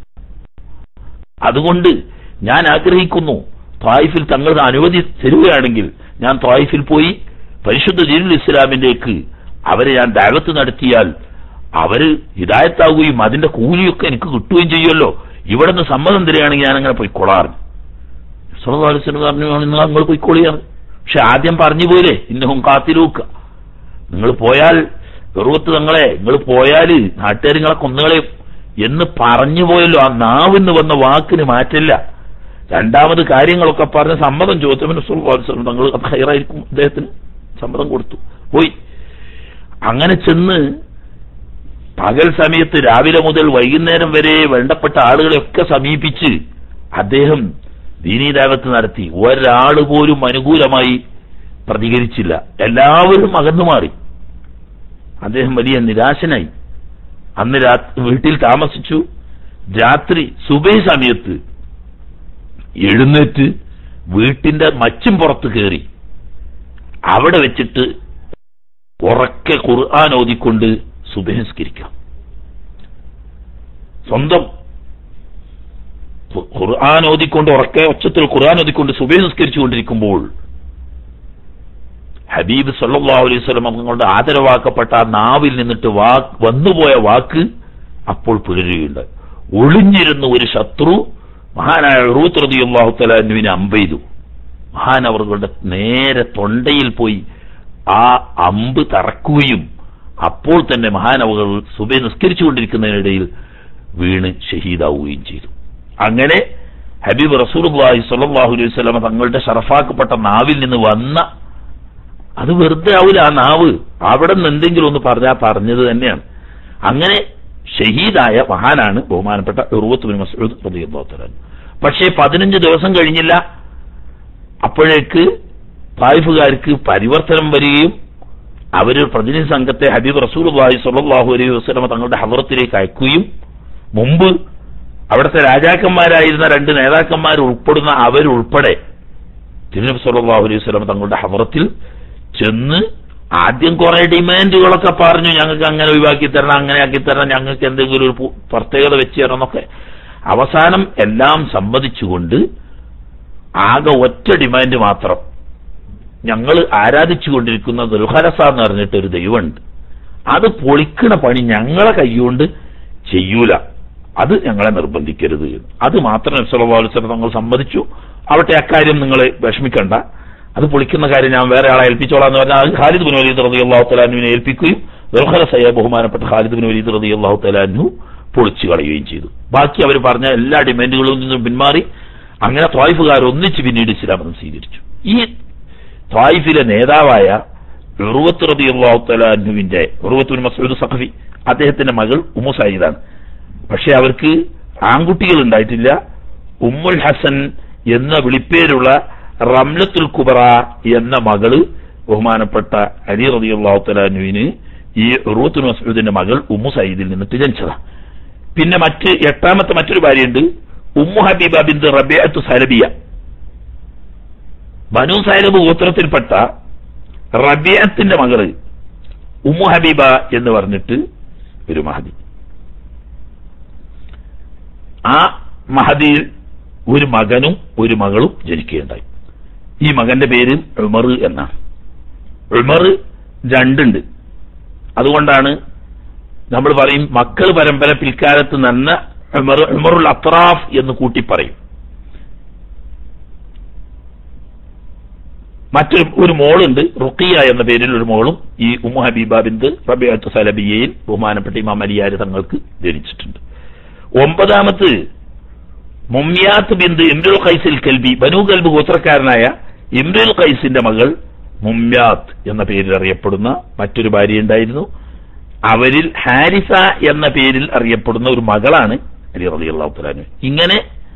അതുകൊണ്ട് ഞാൻ ആഗ്രഹിക്കുന്നു ത്വായിഫിൽ തങ്ങളുടെ അനുമതി തരുകയാണെങ്കിൽ ഞാൻ ത്വായിഫിൽ പോയി പരിശുദ്ധ ദീനുൽ ഇസ്ലാമിലേക്ക് അവരെ ഞാൻ ദാവത്ത് നടത്തിയാൽ അവര് ഹിദായത്താവുകയും അതിന്റെ കൂലിയൊക്കെ എനിക്ക് കിട്ടുകയും ചെയ്യുമല്ലോ ഇവിടെ നിന്ന് സമ്മതം തരികയാണെങ്കിൽ ഞാൻ അങ്ങനെ പോയിക്കൊള്ളാറ് സ്വലാസ്വലം പറഞ്ഞു നിങ്ങൾ നിങ്ങൾ പോയിക്കോളിയാണ് പക്ഷെ ആദ്യം പറഞ്ഞു പോയില്ലേ ഇന്നഹും കാത്തിരൂക്ക നിങ്ങൾ പോയാൽ വെറുവത്ത് തങ്ങളെ നിങ്ങൾ പോയാല് നാട്ടുകാർ നിങ്ങളെ കൊന്നുകളയും എന്ന് പറഞ്ഞു പോയല്ലോ ആ നാവിന്ന് വന്ന വാക്കിന് മാറ്റില്ല രണ്ടാമത് കാര്യങ്ങളൊക്കെ പറഞ്ഞ് സമ്മതം ചോദിച്ചവന് തങ്ങൾ അത് ഹൈറായിരിക്കും അദ്ദേഹത്തിന് സമ്മതം കൊടുത്തു പോയി അങ്ങനെ ചെന്ന് പകൽ സമയത്ത് രാവിലെ മുതൽ വൈകുന്നേരം വരെ വേണ്ടപ്പെട്ട ആളുകളെയൊക്കെ സമീപിച്ച് അദ്ദേഹം ദീനീദാവത്ത് നടത്തി ഒരാൾ പോലും അനുകൂലമായി പ്രതികരിച്ചില്ല എല്ലാവരും അകന്നു മാറി അദ്ദേഹം വലിയ നിരാശനായി അന്ന് രാത്രി വീട്ടിൽ താമസിച്ചു രാത്രി സുബൈ സമയത്ത് എഴുന്നേറ്റ് വീട്ടിന്റെ മച്ചും പുറത്ത് കയറി അവിടെ വെച്ചിട്ട് ഉറക്കെ ഖുർആൻ ഓതിക്കൊണ്ട് സുബഹിസ്കരിക്കാം സ്വന്തം ഖു- ഖുർആൻ ഓതിക്കൊണ്ട് ഉറക്കെ ഒച്ചത്തിൽ ഖുർആൻ ഓതിക്കൊണ്ട് സുബഹിസ്കരിച്ചുകൊണ്ടിരിക്കുമ്പോൾ ഹബീബ് സല്ലല്ലാഹു അലൈഹി വസല്ലം തങ്ങളുടെ ആദരവാക്കപ്പെട്ട ആ നാവിൽ നിന്നിട്ട് വാക്ക് വന്നുപോയ വാക്ക് അപ്പോൾ പുലരുകയുണ്ട് ഒളിഞ്ഞിരുന്ന ഒരു ശത്രു മഹാനായ റൂത്ത് റളിയല്ലാഹു തആല അൻഹുവിനെ അമ്പെയ്തു മഹാനവറുകളുടെ നേരെ തൊണ്ടയിൽ പോയി ആ അമ്പ് തറക്കുകയും അപ്പോൾ തന്നെ മഹാനവകൾ സുബെ നിസ്കരിച്ചുകൊണ്ടിരിക്കുന്നതിനിടയിൽ വീണ് ഷഹീദാവുകയും ചെയ്തു അങ്ങനെ ഹബീബ് റസൂർഹി സ്വല്ലല്ലാഹു അലൈഹി വസല്ലമ തങ്ങളുടെ ഷറഫാക്കപ്പെട്ട നാവിൽ നിന്ന് വന്ന അത് വെറുതെ ആവില്ല ആ നാവ് അവിടെ നിന്ന് എന്തെങ്കിലും ഒന്ന് പറഞ്ഞാൽ പറഞ്ഞത് തന്നെയാണ് അങ്ങനെ ഷഹീദായ മഹാനാണ് ബഹുമാനപ്പെട്ട ഉറുവത്ത് ബിൻ മസ്ഊദ് റളിയല്ലാഹു തആല പക്ഷേ പതിനഞ്ച് ദിവസം കഴിഞ്ഞില്ല അപ്പോഴേക്ക് തായിഫുകാർക്ക് പരിവർത്തനം വരികയും അവര് പ്രതിനിധി സംഘത്തെ ഹബീബ് റസൂൽ സ്വല്ലല്ലാഹു അലൈഹി വസല്ലമ തങ്ങളുടെ ഹവറത്തിലേക്ക് അയക്കുകയും മുമ്പ് അവിടുത്തെ രാജാക്കന്മാരായിരുന്ന രണ്ട് നേതാക്കന്മാർ ഉൾപ്പെടുന്ന അവരുൾപ്പെടെ തിരുനബി സല്ലല്ലാഹു അലൈഹി വസല്ലമ തങ്ങളുടെ ഹവറത്തിൽ ചെന്ന് ആദ്യം കുറെ ഡിമാൻഡുകളൊക്കെ പറഞ്ഞു ഞങ്ങൾക്ക് അങ്ങനെ ഒഴിവാക്കി തരണം അങ്ങനെ ആക്കി തരണം ഞങ്ങൾക്ക് എന്തെങ്കിലും ഒരു പു- പ്രത്യേകത വെച്ച് തരണം എന്നൊക്കെ അവസാനം എല്ലാം സമ്മതിച്ചുകൊണ്ട് ആകെ ഒറ്റ ഡിമാൻഡ് മാത്രം ഞങ്ങൾ ആരാധിച്ചുകൊണ്ടിരിക്കുന്ന ദുൽഹലസ എന്ന് പറഞ്ഞിട്ട് ഒരു ദൈവമുണ്ട് അത് പൊളിക്കണ പണി ഞങ്ങളെ കൈകൊണ്ട് ചെയ്യൂല അത് ഞങ്ങളെ നിർബന്ധിക്കരുത് എന്ന്. അത് മാത്രം നബ്സല്ലാസ്ലം തങ്ങൾ സമ്മതിച്ചു ആവട്ടെ അക്കാര്യം നിങ്ങൾ വിഷമിക്കണ്ട അത് പൊളിക്കുന്ന കാര്യം ഞാൻ വേറെ ആളെ ഏൽപ്പിച്ചോളാം എന്ന് പറഞ്ഞാൽ അത് ഖാലിദ് ബിൻ വലീദ് റതി അള്ളാഹു തലാനുവിനെ ഏൽപ്പിക്കുകയും ദുൽഹലസയെ ബഹുമാനപ്പെട്ട ഖാലിദ് ബിൻ വലീദ് റതി അള്ളാഹു തലാനു പൊളിച്ചു കളയുകയും ചെയ്തു ബാക്കി അവർ പറഞ്ഞ എല്ലാ ഡിമാൻഡുകളിൽ നിന്നും പിന്മാറി അങ്ങനെ ത്വായിഫുകാർ ഒന്നിച്ച് പിന്നീട് ഇസ്ലാമതം സ്വീകരിച്ചു ഈ ത്വായിഫിലെ നേതാവായ ഉറുവത്ത് റബി അള്ളാഹുത്തലാനുവിന്റെ ഉറുവത്തുബിൻ മസൂദ് സഖഫി അദ്ദേഹത്തിന്റെ മകൾ ഉമ്മു സയ്യിദാണ് പക്ഷെ അവർക്ക് ആൺകുട്ടികൾ ഉണ്ടായിട്ടില്ല ഉമ്മുൽ ഹസൻ എന്ന വിളിപ്പേരുള്ള റംലത്തുൽ കുബറ എന്ന മകള് ബഹുമാനപ്പെട്ട അലി റബി അള്ളാഹുത്തലാനുവിന് ഈ ഉറുവത്തുൽ മസൂദിന്റെ മകൾ ഉമ്മു സയ്യിദിൽ നിന്നിട്ട് ജനിച്ചതാണ് പിന്നെ മറ്റ് എട്ടാമത്തെ മറ്റൊരു ഭാര്യയുണ്ട് ഉമ്മു ഹബീബ ബിന്ദു റബിയത്തു സലബിയ ബനു സൈലബ് ഗോത്രത്തിൽപ്പെട്ട റബിയത്തിന്റെ മകള് ഉമ്മു ഹബീബ എന്ന് പറഞ്ഞിട്ട് ഒരു മഹദി ആ മഹദിയിൽ ഒരു മകനും ഒരു മകളും ജനിക്കുകയുണ്ടായി ഈ മകന്റെ പേര് ഉമർ എന്നാണ് ഉമർ രണ്ടുണ്ട് അതുകൊണ്ടാണ് നമ്മൾ പറയും മക്കൾ പരമ്പര പിൽക്കാലത്ത് നന്ന ഉമർ ഉമറുൽ അത്രാഫ് എന്ന് കൂട്ടി പറയും മറ്റൊരു ഒരു മോളുണ്ട് റുക്കിയ എന്ന പേരിൽ ഒരു മോളും ഈ ഉമ്മു ഹബീബ ബിന്ദ് റബിയത്ത് സലബിയയിൽ ബഹുമാനപ്പെട്ട ഇമാം അലിയാര് തങ്ങൾക്ക് ജനിച്ചിട്ടുണ്ട് ഒമ്പതാമത്ത് മുമ്യാത്ത് ബിന്ദ് ഇമ്രുൽ ഖൈസിൽ കൽബി ബനു കൽബ് ഗോത്രക്കാരനായ ഇമ്രുൽ ഖൈസിന്റെ മകൾ മുമ്യാത്ത് എന്ന പേരിൽ അറിയപ്പെടുന്ന മറ്റൊരു ഭാര്യ ഉണ്ടായിരുന്നു അവരിൽ ഹാരിസ എന്ന പേരിൽ അറിയപ്പെടുന്ന ഒരു മകളാണ് അലി റബി അള്ളാഹു തലാനു ഇങ്ങനെ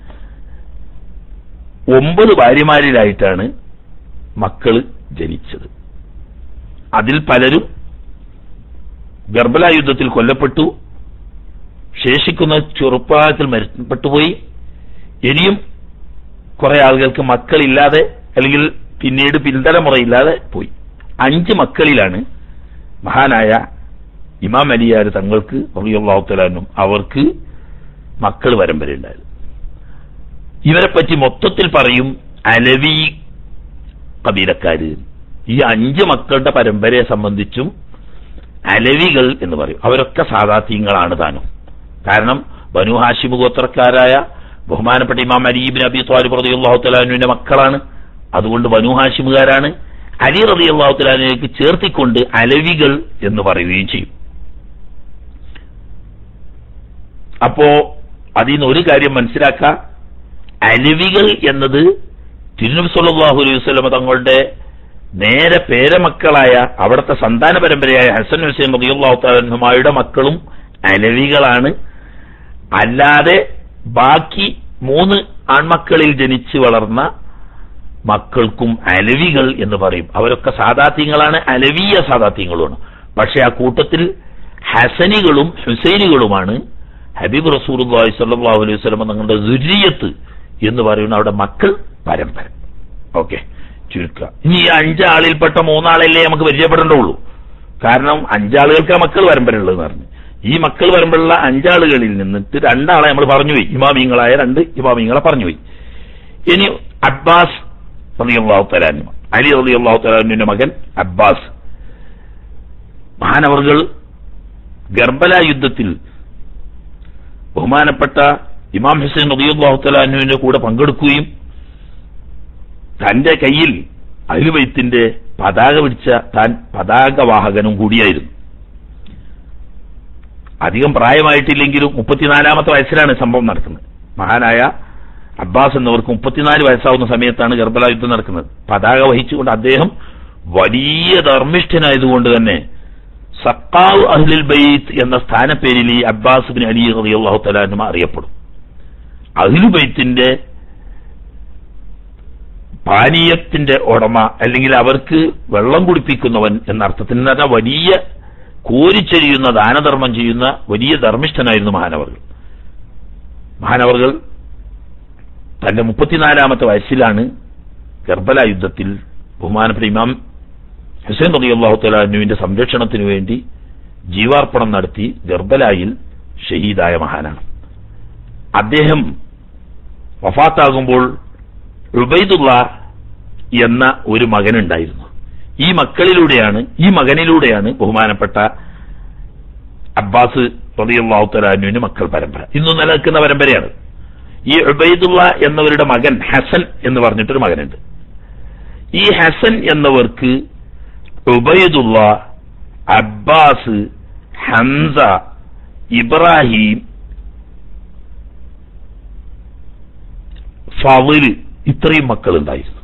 ഒമ്പത് ഭാര്യമാരിലായിട്ടാണ് മക്കള് ജനിച്ചത് അതിൽ പലരും ഗർഭല യുദ്ധത്തിൽ കൊല്ലപ്പെട്ടു ശേഷിക്കുന്ന ചെറുപ്പാത്തിൽ മരണപ്പെട്ടുപോയി ഇനിയും കുറെ ആളുകൾക്ക് മക്കളില്ലാതെ അല്ലെങ്കിൽ പിന്നീട് പിന്തലമുറയില്ലാതെ പോയി അഞ്ച് മക്കളിലാണ് മഹാനായ ഇമാം അലിയാർ തങ്ങൾക്ക് റബിയുള്ളാഹുത്തലാനും അവർക്ക് മക്കൾ വരമ്പരയുണ്ടായത് ഇവരെ പറ്റി മൊത്തത്തിൽ പറയും അലവി കബീലക്കാര് ഈ അഞ്ച് മക്കളുടെ പരമ്പരയെ സംബന്ധിച്ചും അലവികൾ എന്ന് പറയും അവരൊക്കെ സാദാത്യങ്ങളാണ് താനും കാരണം ബനു ഹാഷിബ് ഗോത്രക്കാരായ ബഹുമാനപ്പെട്ട ഇമാം അലീബിൻ അബി ത്വാലിബ് റതി അള്ളാഹു തലാനുവിന്റെ മക്കളാണ് അതുകൊണ്ട് ബനു ഹാഷിമുകാരാണ് അലി റതി അള്ളാഹു തലാനുവിലേക്ക് ചേർത്തിക്കൊണ്ട് അലവികൾ എന്ന് പറയുകയും ചെയ്യും അപ്പോ അതിൽ നിന്ന് ഒരു കാര്യം മനസ്സിലാക്കാം അലവികൾ എന്നത് തിരുനബി സല്ലല്ലാഹു അലൈഹി വസല്ലമ തങ്ങളുടെ നേരെ പേരമക്കളായ അവിടുത്തെ സന്താന പരമ്പരയായ ഹസൻ ഹുസൈൻ റളിയല്ലാഹു തആലയുടെ മക്കളും അലവികളാണ് അല്ലാതെ ബാക്കി മൂന്ന് ആൺമക്കളിൽ ജനിച്ചു വളർന്ന മക്കൾക്കും അലവികൾ എന്ന് പറയും അവരൊക്കെ സാദാത്യങ്ങളാണ് അലവീയ സാദാത്യങ്ങളുമാണ് പക്ഷെ ആ കൂട്ടത്തിൽ ഹസനികളും ഹുസൈനികളുമാണ് ഹബീബ് റസൂലുള്ളാഹി സ്വല്ലല്ലാഹു അലൈഹി വസല്ലം തങ്ങളുടെ ദുരിയത്ത് എന്ന് പറയുന്ന അവിടെ മക്കൾ പരമ്പര ഓക്കെ ചുരുക്കുക ഇനി ഈ അഞ്ചാളിൽപ്പെട്ട മൂന്നാളല്ലേ നമുക്ക് പരിചയപ്പെടേണ്ടുള്ളൂ കാരണം അഞ്ചാളുകൾക്ക് മക്കൾ പരമ്പരയുള്ളതെന്ന് പറഞ്ഞു ഈ മക്കൾ പരമ്പരയുള്ള അഞ്ചാളുകളിൽ നിന്നിട്ട് രണ്ടാളെ നമ്മൾ പറഞ്ഞുപോയി ഇമാമിങ്ങളായ രണ്ട് ഇമാമിങ്ങളെ പറഞ്ഞുപോയി ഇനി അബ്ബാസ് റളിയല്ലാഹു തലാനു അലി റളിയല്ലാഹു തലാനുവിന്റെ മകൻ അബ്ബാസ് മഹാനവർകൾ ഗർബല യുദ്ധത്തിൽ ബഹുമാനപ്പെട്ട ഇമാം ഹുസൈൻ റളിയല്ലാഹു തലാനുവിന്റെ കൂടെ പങ്കെടുക്കുകയും തന്റെ കയ്യിൽ അഹിലുബൈത്തിന്റെ പതാക പിടിച്ച താൻ പതാകവാഹകനും കൂടിയായിരുന്നു അധികം പ്രായമായിട്ടില്ലെങ്കിലും മുപ്പത്തിനാലാമത്തെ വയസ്സിലാണ് സംഭവം നടക്കുന്നത് മഹാനായ അബ്ബാസ് എന്നവർക്ക് മുപ്പത്തിനാല് വയസ്സാവുന്ന സമയത്താണ് ഗർഭല യുദ്ധം നടക്കുന്നത് പതാക വഹിച്ചുകൊണ്ട് അദ്ദേഹം വലിയ ധർമ്മിഷ്ഠനായതുകൊണ്ട് തന്നെ സക്കാവ് അഹ്ലിൽ ബൈത്ത് എന്ന സ്ഥാനപ്പേരിൽ ഈ അബ്ബാസ് ബിൻ അലി റളിയല്ലാഹു തലാനുമ അറിയപ്പെടും അഹ്ലു ബൈത്തിന്റെ പാനീയത്തിന്റെ ഉടമ അല്ലെങ്കിൽ അവർക്ക് വെള്ളം കുടിപ്പിക്കുന്നവൻ എന്ന അർത്ഥത്തിൽ എന്ന് പറഞ്ഞാൽ വലിയ കോരിച്ചെരിയുന്ന ദാനധർമ്മം ചെയ്യുന്ന വലിയ ധർമ്മിഷ്ഠനായിരുന്നു മഹാനവർകൾ മഹാനവർകൾ തന്റെ മുപ്പത്തിനാലാമത്തെ വയസ്സിലാണ് ഗർബല യുദ്ധത്തിൽ ബഹുമാനപ്പെട്ട ഇമാം ഹുസൈൻ റബി അള്ളാഹു തലാനുവിന്റെ സംരക്ഷണത്തിനു വേണ്ടി ജീവാർപ്പണം നടത്തി ഗർബലായിൽ ഷഹീദായ മഹാനാണ് അദ്ദേഹം വഫാത്താകുമ്പോൾ ഉബൈദുള്ള എന്ന ഒരു മകനുണ്ടായിരുന്നു ഈ മക്കളിലൂടെയാണ് ഈ മകനിലൂടെയാണ് ബഹുമാനപ്പെട്ട അബ്ബാസ് റളിയല്ലാഹു തലാനുവിന് മക്കൾ പരമ്പര ഇന്നും നിലനിൽക്കുന്ന പരമ്പരയാണ് ഈ ഉബൈദുള്ള എന്നവരുടെ മകൻ ഹസൻ എന്ന് പറഞ്ഞിട്ടൊരു മകനുണ്ട് ഈ ഹസൻ എന്നവർക്ക് ഉബൈദുള്ള അബ്ബാസ് ഹംസ ഇബ്രാഹിം ഫവല് ഇത്രയും മക്കളുണ്ടായിരുന്നു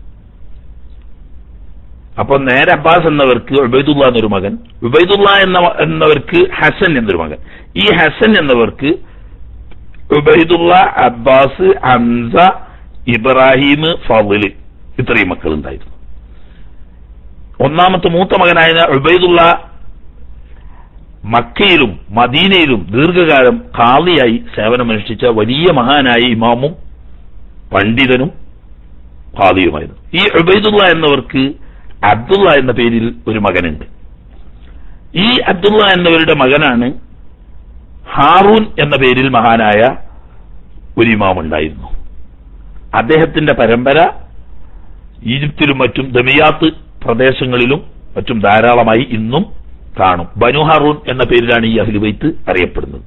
അപ്പൊ നേരെ അബ്ബാസ് എന്നവർക്ക് ഉബൈദുള്ള എന്നൊരു മകൻ ഉബൈദുള്ള എന്ന എന്നവർക്ക് ഹസൻ എന്നൊരു മകൻ ഈ ഹസൻ എന്നവർക്ക് ഉബൈദുള്ള അബ്ബാസ് ഹംസ ഇബ്രാഹിം ഫവല് ഇത്രയും മക്കളുണ്ടായിരുന്നു ഒന്നാമത്തെ മൂത്ത മകനായ ഉബൈദുള്ള മക്കയിലും മദീനയിലും ദീർഘകാലം കാളിയായി സേവനമനുഷ്ഠിച്ച വലിയ മഹാനായ ഇമാമും പണ്ഡിതനും ഖാദിയുമായിരുന്നു ഈ ഉബൈദുള്ള എന്നവർക്ക് അബ്ദുള്ള എന്ന പേരിൽ ഒരു മകനുണ്ട് ഈ അബ്ദുള്ള എന്നവരുടെ മകനാണ് ഹാറൂൻ എന്ന പേരിൽ മഹാനായ ഒരു ഇമാം ഉണ്ടായിരുന്നു അദ്ദേഹത്തിന്റെ പരമ്പര ഈജിപ്തിലും മറ്റും ദമിയാത്ത് പ്രദേശങ്ങളിലും മറ്റും ധാരാളമായി ഇന്നും കാണും ബനു ഹാറൂൻ എന്ന പേരിലാണ് ഈ അഹ്ലുബൈത്ത് അറിയപ്പെടുന്നത്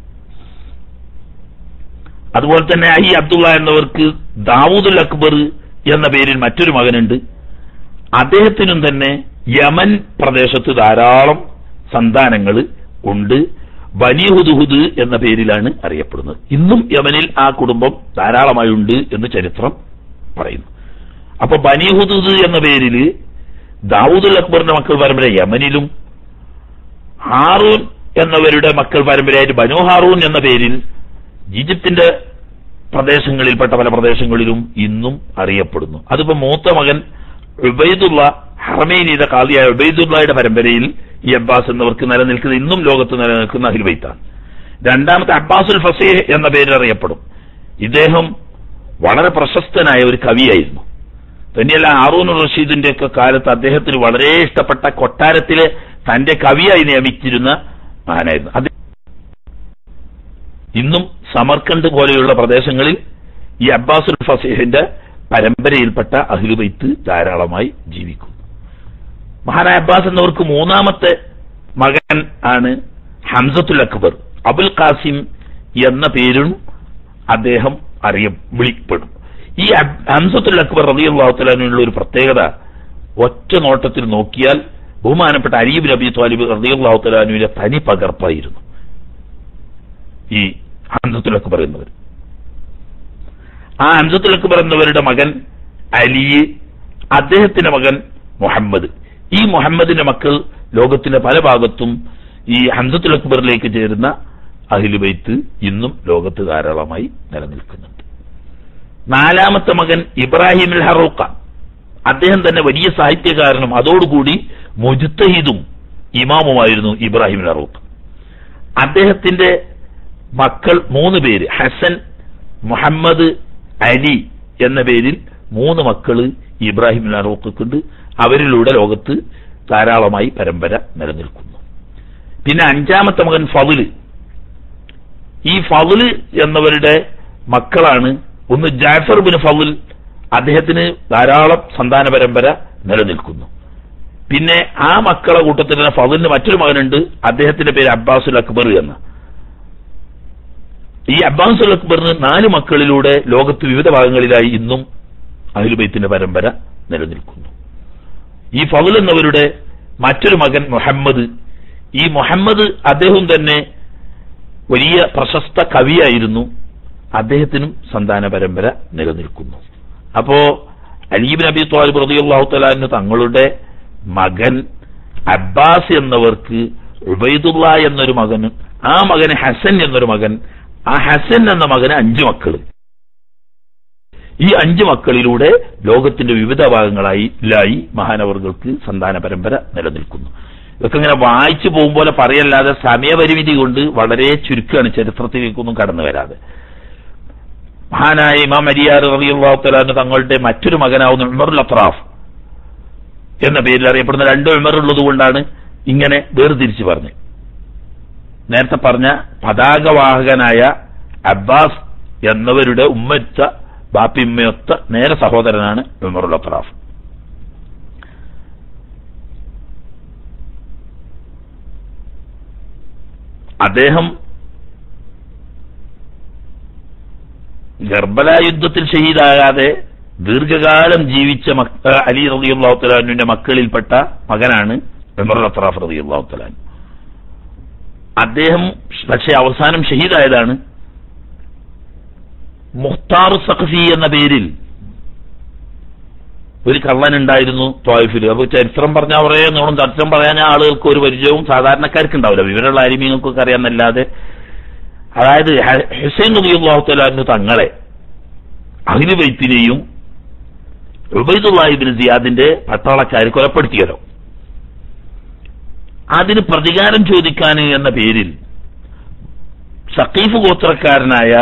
അതുപോലെ തന്നെ ഈ അബ്ദുള്ള എന്നവർക്ക് ദാവൂദുൽ അക്ബർ എന്ന പേരിൽ മറ്റൊരു മകനുണ്ട് അദ്ദേഹത്തിനും തന്നെ യമൻ പ്രദേശത്ത് ധാരാളം സന്താനങ്ങൾ ഉണ്ട് ബനി ഹുദുഹുദ് എന്ന പേരിലാണ് അറിയപ്പെടുന്നത് ഇന്നും യമനിൽ ആ കുടുംബം ധാരാളമായി ഉണ്ട് എന്ന് ചരിത്രം പറയുന്നു അപ്പൊ ബനി ഹുദുദ് എന്ന പേരിൽ ദാവൂദുൽ അക്ബറിന്റെ മക്കൾ പരമ്പര യമനിലും ഹാറൂൻ എന്നവരുടെ മക്കൾ പരമ്പരയായിട്ട് ബനു ഹാറൂൻ എന്ന പേരിൽ ഈജിപ്തിന്റെ പ്രദേശങ്ങളിൽപ്പെട്ട പല പ്രദേശങ്ങളിലും ഇന്നും അറിയപ്പെടുന്നു അതിപ്പോ മൂത്ത മകൻ ഉബൈദുള്ള ഹറമേനിയുടെ കാലിയായ ഉബൈദുള്ളയുടെ പരമ്പരയിൽ ഈ അബ്ബാസ് എന്നവർക്ക് നിലനിൽക്കുന്ന ഇന്നും ലോകത്ത് നിലനിൽക്കുന്ന അഹിൽബൈത്താണ് രണ്ടാമത്തെ അബ്ബാസുൽ ഫസീഹ് എന്ന പേരിൽ അറിയപ്പെടും ഇദ്ദേഹം വളരെ പ്രശസ്തനായ ഒരു കവിയായിരുന്നു തന്നെയല്ല ഹാറൂൻ റഷീദിന്റെ ഒക്കെ കാലത്ത് അദ്ദേഹത്തിന് വളരെ ഇഷ്ടപ്പെട്ട കൊട്ടാരത്തിലെ തന്റെ കവിയായി നിയമിച്ചിരുന്ന മഹാനായിരുന്നു അത് ഇന്നും സമർക്കണ്ട് പോലെയുള്ള പ്രദേശങ്ങളിൽ ഈ അബ്ബാസുൽ ഫസീഹിന്റെ പരമ്പരയിൽപ്പെട്ട അഹ്ലുബൈത്ത് ധാരാളമായി ജീവിക്കുന്നു മഹാനായ അബ്ബാസ് എന്നവർക്ക് മൂന്നാമത്തെ മകൻ ആണ് ഹംസത്തുൽ അക്ബർ അബുൽ ഖാസിം എന്ന പേരും അദ്ദേഹം അറിയ വിളിപ്പെടും ഈ അബ്- ഹംസത്തുൽ അക്ബർ റളിയല്ലാഹുത്തലാനുള്ള ഒരു പ്രത്യേകത ഒറ്റ നോട്ടത്തിൽ നോക്കിയാൽ ബഹുമാനപ്പെട്ട അരീബ് നബി ത്വാലിബ് റളിയല്ലാഹുത്തലാനുവിന്റെ തനി പകർപ്പായിരുന്നു ഈ ഹംസത്തുൽ അക്ബർ എന്നവർ ആ ഹംസത്തുൽ അക്ബർ എന്നവരുടെ മകൻ അലി അദ്ദേഹത്തിന്റെ മകൻ മുഹമ്മദ് ഈ മുഹമ്മദിന്റെ മക്കൾ ലോകത്തിന്റെ പല ഭാഗത്തും ഈ ഹംസത്തുൽ അക്ബറിലേക്ക് ചേരുന്ന അഹിലുബൈത്ത് ഇന്നും ലോകത്ത് ധാരാളമായി നിലനിൽക്കുന്നുണ്ട് നാലാമത്തെ മകൻ ഇബ്രാഹിം അൽ ഹറൂക്ക അദ്ദേഹം തന്നെ വലിയ സാഹിത്യകാരനും അതോടുകൂടി മുജുത്തഹിദും ഇമാമുമായിരുന്നു ഇബ്രാഹിം അൽ ഹറൂക്ക അദ്ദേഹത്തിന്റെ മക്കൾ മൂന്ന് പേര് ഹസൻ മുഹമ്മദ് അലി എന്ന പേരിൽ മൂന്ന് മക്കള് ഇബ്രാഹിം അറൂക്കുണ്ട് അവരിലൂടെ ലോകത്ത് ധാരാളമായി പരമ്പര നിലനിൽക്കുന്നു പിന്നെ അഞ്ചാമത്തെ മകൻ ഫതില് ഈ ഫതില് എന്നവരുടെ മക്കളാണ് ഒന്ന് ജാഫർ ബിൻ ഫതിൽ അദ്ദേഹത്തിന് ധാരാളം സന്താന പരമ്പര നിലനിൽക്കുന്നു പിന്നെ ആ മക്കളെ കൂട്ടത്തിൽ തന്നെ ഫതിലിന് മറ്റൊരു മകനുണ്ട് അദ്ദേഹത്തിന്റെ പേര് അബ്ബാസുൽ അക്ബർ എന്ന ഈ അബ്ബാസുൽ അക്ബറിന് നാല് മക്കളിലൂടെ ലോകത്ത് വിവിധ ഭാഗങ്ങളിലായി ഇന്നും അഹ്ലുബൈത്തിന്റെ പരമ്പര നിലനിൽക്കുന്നു ഈ ഫൗൽ എന്നവരുടെ മറ്റൊരു മകൻ മുഹമ്മദ് ഈ മുഹമ്മദ് അദ്ദേഹം തന്നെ വലിയ പ്രശസ്ത കവിയായിരുന്നു അദ്ദേഹത്തിനും സന്താന പരമ്പര നിലനിൽക്കുന്നു അപ്പോ അലീബ് നബി ത്വാലിബ് റളിയല്ലാഹു തആല തങ്ങളുടെ മകൻ അബ്ബാസ് എന്നവർക്ക് ഉബൈദുള്ള എന്നൊരു മകന് ആ മകന് ഹസൻ എന്നൊരു മകൻ ആ ഹസൻ എന്ന മകന് അഞ്ചു മക്കള് ഈ അഞ്ചു മക്കളിലൂടെ ലോകത്തിന്റെ വിവിധ ഭാഗങ്ങളായി ലായി മഹാനവറുകൾക്ക് സന്താന പരമ്പര നിലനിൽക്കുന്നു ഇതൊക്കെ ഇങ്ങനെ വായിച്ചു പോകും പോലെ പറയല്ലാതെ സമയപരിമിതി കൊണ്ട് വളരെ ചുരുക്കമാണ് ചരിത്രത്തിലേക്കൊന്നും കടന്നു വരാതെ മഹാനായ ഇമാം അരിയാർ റളിയല്ലാഹു തആല തങ്ങളുടെ മറ്റൊരു മകനാവുന്ന ഉമറുൽ അത്രാഫ് എന്ന പേരിൽ അറിയപ്പെടുന്ന രണ്ട് ഉമർ ഉള്ളത് കൊണ്ടാണ് ഇങ്ങനെ വേർതിരിച്ച് പറഞ്ഞത് നേരത്തെ പറഞ്ഞ പതാകവാഹകനായ അബ്ബാസ് എന്നവരുടെ ഉമ്മച്ച ബാപ്പിമ്മയൊത്ത നേരെ സഹോദരനാണ് ഉമറുൽ അത്രാഫ് അദ്ദേഹം ഗർബല യുദ്ധത്തിൽ ഷഹീദാകാതെ ദീർഘകാലം ജീവിച്ച മക്ക അലി റളിയല്ലാഹു തലാനുവിന്റെ മക്കളിൽപ്പെട്ട മകനാണ് ഉമറുൽ അത്രാഫ് റളിയല്ലാഹു തലാൻ അദ്ദേഹം പക്ഷെ അവസാനം ഷഹീദായതാണ് മുഖ്താർ സഖഫി എന്ന പേരിൽ ഒരു കള്ളൻ ഉണ്ടായിരുന്നു ത്വായിഫിൽ അപ്പൊ ചരിത്രം പറഞ്ഞാൽ പറയാ നോളും ചരിത്രം പറയാൻ ആളുകൾക്ക് ഒരു പരിചയവും സാധാരണക്കാർക്ക് ഉണ്ടാവില്ല വിവരമുള്ള അരിമീങ്ങൾക്കൊക്കെ അറിയാമെന്നല്ലാതെ അതായത് ഹ- ഹുസൈൻ നബിയുള്ളാഹുത്തലാന്നു തങ്ങളെ അഹില് വൈത്തിനെയും ഉബൈദുല്ലാഹിബിൻ സിയാദിന്റെ പട്ടാളക്കാർ കൊലപ്പെടുത്തിയല്ലോ അതിന് പ്രതികാരം ചോദിക്കാൻ എന്ന പേരിൽ സക്കീഫ് ഗോത്രക്കാരനായ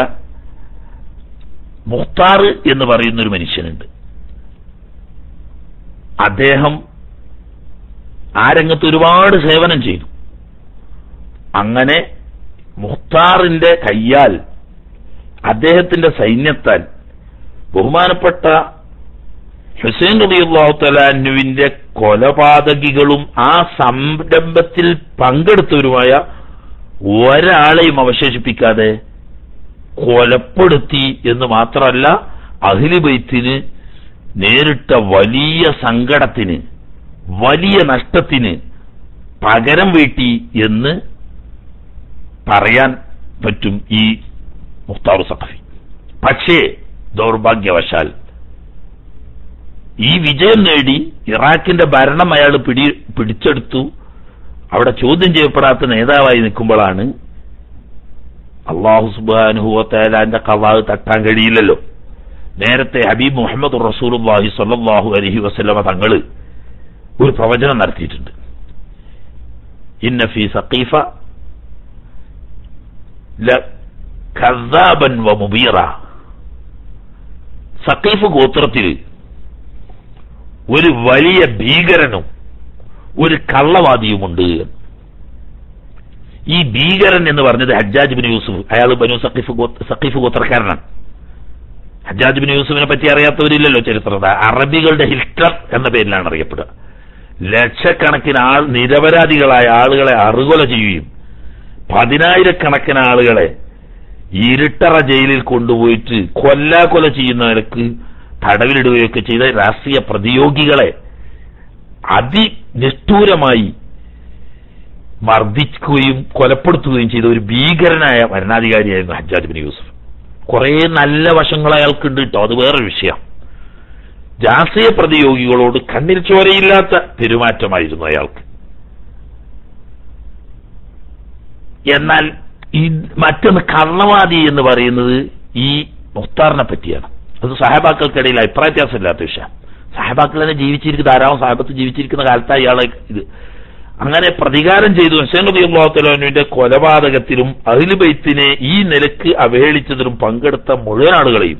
മുഖ്താർ എന്ന് പറയുന്ന ഒരു മനുഷ്യനുണ്ട് അദ്ദേഹം ആ രംഗത്ത് ഒരുപാട് സേവനം ചെയ്തു അങ്ങനെ മുഖ്താറിന്റെ കയ്യാൽ അദ്ദേഹത്തിന്റെ സൈന്യത്താൽ ബഹുമാനപ്പെട്ട ഹുസൈൻ റബിയുള്ളാഹു തലാനുവിന്റെ കൊലപാതകികളും ആ സംരംഭത്തിൽ പങ്കെടുത്തവരുമായ ഒരാളെയും അവശേഷിപ്പിക്കാതെ കൊലപ്പെടുത്തി എന്ന് മാത്രമല്ല അഖിലുബൈത്തിന് നേരിട്ട വലിയ സങ്കടത്തിന് വലിയ നഷ്ടത്തിന് പകരം വീട്ടി എന്ന് പറയാൻ പറ്റും ഈ മുഖ്താറു സഖഫി പക്ഷേ ദൗർഭാഗ്യവശാൽ ഈ വിജയം നേടി ഇറാഖിന്റെ ഭരണം അയാൾ പിടി പിടിച്ചെടുത്തു അവിടെ ചോദ്യം ചെയ്യപ്പെടാത്ത നേതാവായി നിൽക്കുമ്പോഴാണ് അള്ളാഹു സുബാനുഹുവത്തേലാന്റെ കവാവ് തട്ടാൻ കഴിയില്ലല്ലോ നേരത്തെ ഹബീബ് മുഹമ്മദ് റസൂലുള്ളാഹി സ്വല്ലല്ലാഹു അലൈഹി വസല്ലമ തങ്ങള് ഒരു പ്രവചനം നടത്തിയിട്ടുണ്ട് ഇന്ന ഫി സഖീഫ കസാബൻ വ മുബീറ സഖീഫ് ഗോത്രത്തിൽ ഒരു വലിയ ഭീകരനും ഒരു കള്ളവാദിയുമുണ്ട് ഈ ഭീകരൻ എന്ന് പറഞ്ഞത് ഹജ്ജാജ് ബിൻ യൂസുഫ് അയാൾ ബനു സഖീഫ് ഗോത്ര- സഖീഫ് ഗോത്രക്കാരനാണ് ഹജ്ജാജ് ബിൻ യൂസുഫിനെ പറ്റി അറിയാത്തവരില്ലല്ലോ ചരിത്രത അറബികളുടെ ഹിറ്റ്ലർ എന്ന പേരിലാണ് അറിയപ്പെടുക ലക്ഷക്കണക്കിന് ആൾ നിരപരാധികളായ ആളുകളെ അറുകൊല ചെയ്യുകയും പതിനായിരക്കണക്കിന് ആളുകളെ ഇരുട്ടറ ജയിലിൽ കൊണ്ടുപോയിട്ട് കൊല്ലാകൊല ചെയ്യുന്നവർക്ക് തടവിലിടുകയൊക്കെ ചെയ്ത രാഷ്ട്രീയ പ്രതിയോഗികളെ അതിനിഷ്ഠൂരമായി മർദ്ദിക്കുകയും കൊലപ്പെടുത്തുകയും ചെയ്ത ഒരു ഭീകരനായ ഭരണാധികാരിയായിരുന്നു ഹജ്ജാജ് ബിൻ യൂസുഫ് കുറെ നല്ല വശങ്ങൾ അയാൾക്കുണ്ട് കേട്ടോ അത് വേറൊരു വിഷയം രാഷ്ട്രീയ പ്രതിയോഗികളോട് കണ്ണിൽ ചോരയില്ലാത്ത പെരുമാറ്റമായിരുന്നു അയാൾക്ക് എന്നാൽ ഈ മറ്റൊന്ന് കള്ളവാദി എന്ന് പറയുന്നത് ഈ മുഖ്താറിനെ പറ്റിയാണ് അത് സഹാബാക്കൾക്കിടയിൽ അഭിപ്രായ വ്യത്യാസമില്ലാത്ത വിഷയം സഹാബാക്കൾ തന്നെ ജീവിച്ചിരിക്കുന്ന ധാരാളം സാഹബത്ത് ജീവിച്ചിരിക്കുന്ന കാലത്താണ് ഇയാളെ ഇത് അങ്ങനെ പ്രതികാരം ചെയ്തു ഹുസൈൻ നബി അള്ളാഹുത്തലാനുവിന്റെ കൊലപാതകത്തിലും അഹിലുബൈത്തിനെ ഈ നിലക്ക് അവഹേളിച്ചതിലും പങ്കെടുത്ത മുഴുവൻ ആളുകളെയും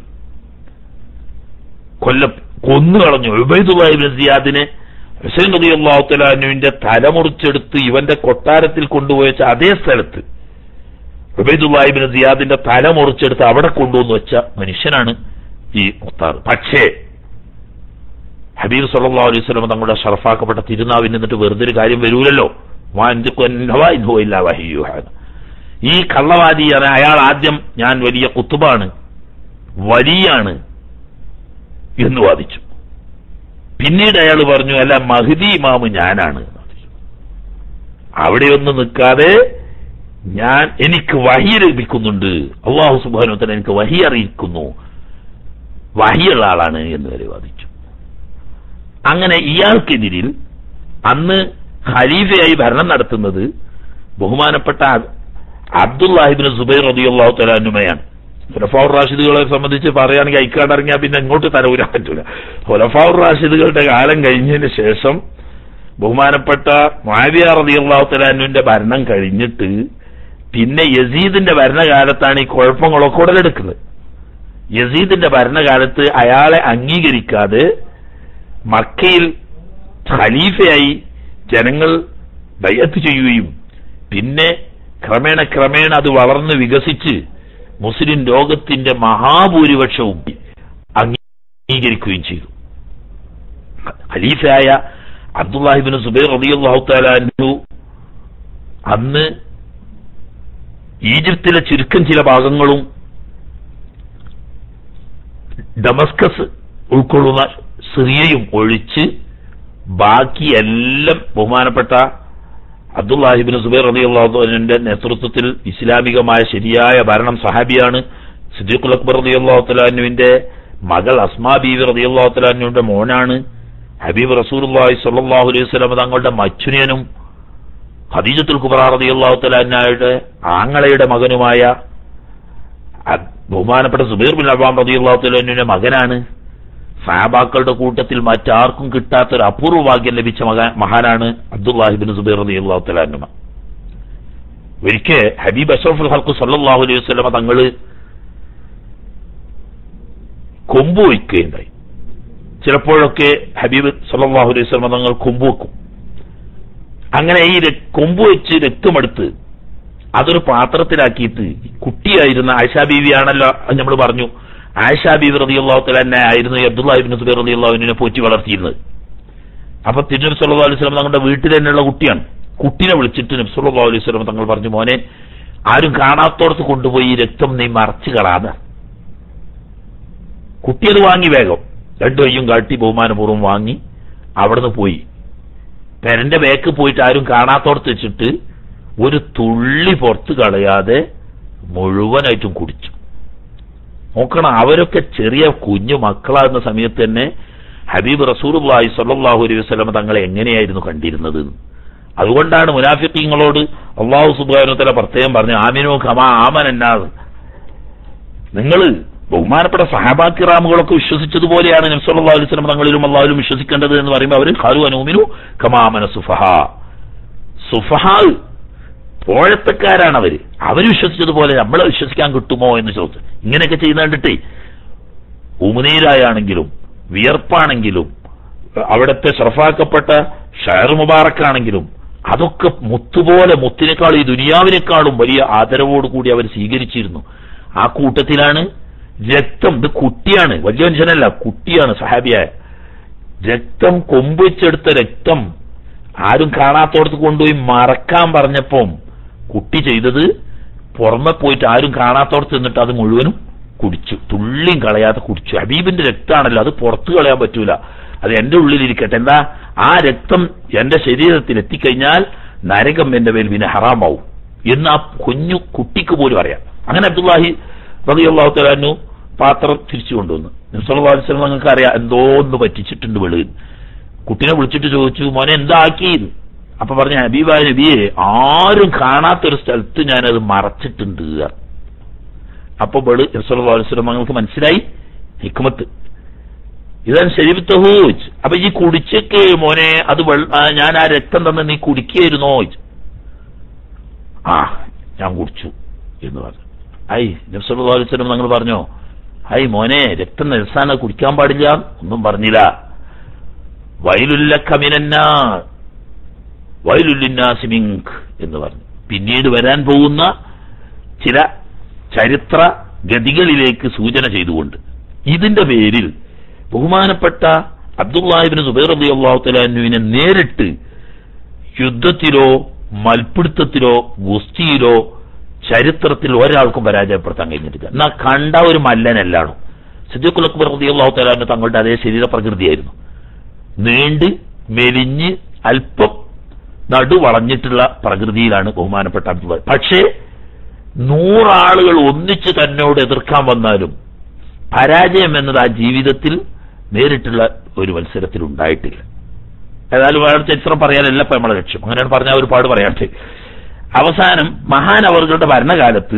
കൊല്ല കൊന്നുകളഞ്ഞു ഉബൈദുല്ലാഹിബിൻ സിയാദിനെ ഹുസൈൻ നബി അള്ളാഹുത്തലാനുവിന്റെ തലമുറിച്ചെടുത്ത് ഇവന്റെ കൊട്ടാരത്തിൽ കൊണ്ടുപോയച്ച അതേ സ്ഥലത്ത് ഉബൈദുല്ലാഹിബിൻ സിയാദിന്റെ തല മുറിച്ചെടുത്ത് അവിടെ കൊണ്ടുവന്ന് വെച്ച മനുഷ്യനാണ് ഈ മുഖ്താർ പക്ഷേ ഹബീബ് സല്ലല്ലാഹു അലൈഹി വസല്ലം തങ്ങളുടെ ഷറഫാക്കപ്പെട്ട തിരുനാവിൽ നിന്നിട്ട് വെറുതെ ഒരു കാര്യം വരൂലല്ലോ വാ എന്തിക്കു അന്നവാ ഇൻഹു ഇല്ലാ വഹിയ്യുഹാൻ. ഈ കള്ളവാദിയാണ് അയാൾ ആദ്യം ഞാൻ വലിയ കുത്തുബാണ് വലിയാണ് എന്ന് വാദിച്ചു പിന്നീട് അയാൾ പറഞ്ഞു അല്ല മഹദി ഇമാമ് ഞാനാണ് അവിടെയൊന്നും നിൽക്കാതെ ഞാൻ എനിക്ക് വഹി ലഭിക്കുന്നുണ്ട് അള്ളാഹു സുബാനുത്തൻ എനിക്ക് വഹി അറിയിക്കുന്നു വഹിയുള്ള ആളാണ് എന്ന് വരെ വാദിച്ചു അങ്ങനെ ഇയാൾക്കെതിരിൽ അന്ന് ഖലീഫയായി ഭരണം നടത്തുന്നത് ബഹുമാനപ്പെട്ട അബ്ദുല്ലാഹിബിന് സുബൈർ റതിയുള്ളാഹു തലാനുമയാണ് ഹുലഫാർ റാഷിദുകളെ സംബന്ധിച്ച് പറയുകയാണെങ്കിൽ അയക്കാണ്ടിറങ്ങിയാൽ പിന്നെ ഇങ്ങോട്ട് തരൂരാൻ പറ്റൂല ഹുലഫാർ റാഷിദുകളുടെ കാലം കഴിഞ്ഞതിന് ശേഷം ബഹുമാനപ്പെട്ട മാവിയ റതിയുള്ളാഹു തലാനുവിന്റെ ഭരണം കഴിഞ്ഞിട്ട് പിന്നെ യസീദിന്റെ ഭരണകാലത്താണ് ഈ കുഴപ്പങ്ങളൊക്കെ ഉടലെടുക്കുന്നത് യസീദിന്റെ ഭരണകാലത്ത് അയാളെ അംഗീകരിക്കാതെ മക്കയിൽ ഖലീഫയായി ജനങ്ങൾ ബയ്യത്ത് ചെയ്യുകയും പിന്നെ ക്രമേണ ക്രമേണ അത് വളർന്ന് വികസിച്ച് മുസ്ലിം ലോകത്തിന്റെ മഹാഭൂരിപക്ഷവും അംഗീകരിക്കുകയും ചെയ്തു ഖലീഫയായ അബ്ദുല്ലാഹിബിൻ സുബൈർ റളിയല്ലാഹു തആല അന്ന് ഈജിപ്തിലെ ചുരുക്കം ചില ഭാഗങ്ങളും ഡമസ്കസ് ഉൾക്കൊള്ളുന്ന സിറിയയും ഒഴിച്ച് ബാക്കിയെല്ലാം ബഹുമാനപ്പെട്ട അബ്ദുല്ലാഹിബിൻ സുബൈർ റളിയല്ലാഹുവിന്റെ നേതൃത്വത്തിൽ ഇസ്ലാമികമായ ശരിയായ ഭരണം സഹാബിയാണ് സിദ്ദീഖുൽ അക്ബർ റളിയല്ലാഹു തആലാനുവിന്റെ മകൾ അസ്മാ ബീവി റളിയല്ലാഹു തആലാനുവിന്റെ മോനാണ് ഹബീബ് റസൂലുള്ളാഹി സ്വല്ലല്ലാഹു അലൈഹി വസല്ലം തങ്ങളുടെ മച്ചുനിയനും ഖദീജത്തുൽ കുബ്ര റളിയല്ലാഹു തആലായുടെ ആങ്ങളയുടെ മകനുമായ അ- ബഹുമാനപ്പെട്ട സുബൈർ ബിൻ അവാം റളിയല്ലാഹു തആലാനുവിന്റെ മകനാണ് സാബാക്കളുടെ കൂട്ടത്തിൽ മറ്റാർക്കും കിട്ടാത്ത ഒരു അപൂർവ ഭാഗ്യം ലഭിച്ച മക മഹാനാണ് അബ്ദുല്ലാഹിബിൻ സുബൈർ റളിയല്ലാഹു തആലാനുമ ഒരിക്കൽ ഹബീബ് അഷ്റഫുൽ ഹൽക്ക് സല്ലല്ലാഹു അലൈഹി വസല്ലമ തങ്ങള് കൊമ്പ് വയ്ക്കുകയുണ്ടായി ചിലപ്പോഴൊക്കെ ഹബീബ് സല്ലല്ലാഹു അലൈഹി വസല്ലമ തങ്ങൾ കൊമ്പ് വെക്കും അങ്ങനെ ഈ ര- കൊമ്പ് വെച്ച് രക്തമെടുത്ത് അതൊരു പാത്രത്തിലാക്കിയിട്ട് കുട്ടിയായിരുന്ന ആയിഷാ ബീവിയാണല്ലോ നമ്മൾ പറഞ്ഞു ആയിഷാ ബീവി റളിയല്ലാഹു തആല തന്നെ ആയിരുന്നു ഈ അബ്ദുല്ലാഹിബ്നു സുബൈർ റളിയല്ലാഹുവിനെ പോറ്റി വളർത്തിയിരുന്നത് അപ്പൊ തിരുനബി സല്ലല്ലാഹു അലൈഹി വസല്ലം തങ്ങളുടെ വീട്ടിൽ തന്നെയുള്ള കുട്ടിയാണ് കുട്ടിനെ വിളിച്ചിട്ട് നബി സല്ലല്ലാഹു അലൈഹി വസല്ലം തങ്ങൾ പറഞ്ഞു മോനെ ആരും കാണാത്തോടത്ത് കൊണ്ടുപോയി ഈ രക്തം നീ മറച്ചു കളാതെ കുട്ടി അത് വാങ്ങി വേഗം രണ്ടു കയ്യും കാട്ടി ബഹുമാനപൂർവ്വം വാങ്ങി അവിടുന്ന് പോയി പെരന്റെ ബാക്ക് പോയിട്ട് ആരും കാണാത്തോടത്ത് വെച്ചിട്ട് ഒരു തുള്ളി പുറത്ത് കളയാതെ മുഴുവനായിട്ടും കുടിച്ചു നോക്കണം അവരൊക്കെ ചെറിയ കുഞ്ഞു മക്കളാകുന്ന സമയത്ത് തന്നെ ഹബീബ് റസൂലുള്ളാഹി സ്വല്ലല്ലാഹു അലൈഹി വസല്ലം തങ്ങളെ എങ്ങനെയായിരുന്നു കണ്ടിരുന്നത് എന്ന്. അതുകൊണ്ടാണ് മുനാഫിക്കീങ്ങളോട് അള്ളാഹു സുബ്ഹാനഹു വതആല പ്രത്യേകം പറഞ്ഞു ആമിനു ഖമാ ആമനന്നാസ് നിങ്ങൾ ബഹുമാനപ്പെട്ട സഹാബാക്കിറാമുകളൊക്കെ വിശ്വസിച്ചതുപോലെയാണ് നബി സല്ലല്ലാഹു അലൈഹി വസല്ലം തങ്ങളിലും അള്ളാഹുലും വിശ്വസിക്കേണ്ടത് എന്ന് പറയുമ്പോൾ അവർ ഖാലു അനൂമിനു കമാമന സുഫഹ സുഫഹ പോഴത്തക്കാരാണ് അവര് അവര് വിശ്വസിച്ചതുപോലെ നമ്മളെ വിശ്വസിക്കാൻ കിട്ടുമോ എന്ന് ചോദിച്ചു ഇങ്ങനെയൊക്കെ ചെയ്യുന്ന കണ്ടിട്ടേ ഉമുനീരായാണെങ്കിലും വിയർപ്പാണെങ്കിലും അവിടുത്തെ ഷറഫാക്കപ്പെട്ട ഷയർ മുബാറക്കാണെങ്കിലും അതൊക്കെ മുത്തുപോലെ മുത്തിനേക്കാൾ ഈ ദുനിയാവിനേക്കാളും വലിയ ആദരവോടുകൂടി അവർ സ്വീകരിച്ചിരുന്നു ആ കൂട്ടത്തിലാണ് രക്തം ഇത് കുട്ടിയാണ് വലിയ മനുഷ്യനല്ല കുട്ടിയാണ് സഹാബിയായ രക്തം കൊമ്പ് വെച്ചെടുത്ത രക്തം ആരും കാണാത്തോടത്ത് കൊണ്ടുപോയി മറക്കാൻ പറഞ്ഞപ്പം കുട്ടി ചെയ്തത് പുറമെ പോയിട്ട് ആരും കാണാത്തോടത്ത് നിന്നിട്ട് അത് മുഴുവനും കുടിച്ചു തുള്ളിയും കളയാതെ കുടിച്ചു ഹബീബിന്റെ രക്താണല്ലോ അത് പുറത്തു കളയാൻ പറ്റൂല അത് എന്റെ ഉള്ളിലിരിക്കട്ടെ എന്താ ആ രക്തം എന്റെ ശരീരത്തിൽ എത്തിക്കഴിഞ്ഞാൽ നരകം എന്റെ മേൽ പിന്നെ ഹറാമാവും എന്ന് ആ കുഞ്ഞു കുട്ടിക്ക് പോലും അറിയാം അങ്ങനെ അബ്ദുല്ലാഹി റളിയല്ലാഹു തആലാനു പാത്രം തിരിച്ചു കൊണ്ടുവന്നു നബ്സല്ലാ വസ്ലം നിങ്ങൾക്ക് അറിയാം എന്തോ ഒന്ന് പറ്റിച്ചിട്ടുണ്ട് വെളിയിൽ കുട്ടിനെ വിളിച്ചിട്ട് ചോദിച്ചു മോനെ എന്താക്കി അപ്പൊ പറഞ്ഞ ഹബീബായ നബിയെ ആരും കാണാത്തൊരു സ്ഥലത്ത് ഞാനത് മറച്ചിട്ടുണ്ട് അപ്പൊ ബള് നബ്സല്ലാ വസ്ലം നിങ്ങൾക്ക് മനസ്സിലായി ഹിക്മത്ത് ഇതാണ് ശരീഫ് തഹൂജ് അപ്പൊ ഈ കുടിച്ചൊക്കെ മോനെ അത് വെള്ള ആ, ഞാൻ ആ രക്തം തന്നെ നീ കുടിക്കായിരുന്നോ ചോദിച്ചു. ആ ഞാൻ കുടിച്ചു എന്ന് പറഞ്ഞു ഐ നബ്സല്ലാ വസ്ലം നിങ്ങൾ പറഞ്ഞോ ഐ മോനെ രക്തം നിരസാന കുടിക്കാൻ പാടില്ല ഒന്നും പറഞ്ഞില്ല വയലുല്ല കമിനന്നാ വയലുല്ലിന്നാസിമിങ്ക് എന്ന് പറഞ്ഞു പിന്നീട് വരാൻ പോകുന്ന ചില ചരിത്ര ഗതികളിലേക്ക് സൂചന ചെയ്തുകൊണ്ട് ഇതിന്റെ പേരിൽ ബഹുമാനപ്പെട്ട അബ്ദുല്ലാഹിബിന് സുബൈർ അലി അള്ളാഹു തലാനുവിനെ നേരിട്ട് യുദ്ധത്തിലോ മൽപിടുത്തത്തിലോ ഗുസ്തിയിലോ ചരിത്രത്തിൽ ഒരാൾക്കും പരാജയപ്പെടുത്താൻ കഴിഞ്ഞിട്ടില്ല എന്നാ കണ്ട ഒരു മല്ലനല്ലാണോ സിദ്ദീഖുൽ അക്ബർ റതി അള്ളാഹു തലാന് തങ്ങളുടെ അതേ ശരീര പ്രകൃതിയായിരുന്നു നീണ്ട് മെലിഞ്ഞ് അല്പം നടു വളഞ്ഞിട്ടുള്ള പ്രകൃതിയിലാണ് ബഹുമാനപ്പെട്ട അബ്ദുള്ള പക്ഷേ നൂറാളുകൾ ഒന്നിച്ച് തന്നോട് എതിർക്കാൻ വന്നാലും പരാജയം എന്നത് ആ ജീവിതത്തിൽ നേരിട്ടുള്ള ഒരു മത്സരത്തിൽ ഉണ്ടായിട്ടില്ല ഏതായാലും അയാളുടെ ചരിത്രം പറയാനല്ല ഇപ്പൊ നമ്മളെ ലക്ഷ്യം അങ്ങനെയാണ് പറഞ്ഞാൽ ഒരുപാട് പറയാണ്ട് അവസാനം മഹാനവറുകളുടെ ഭരണകാലത്ത്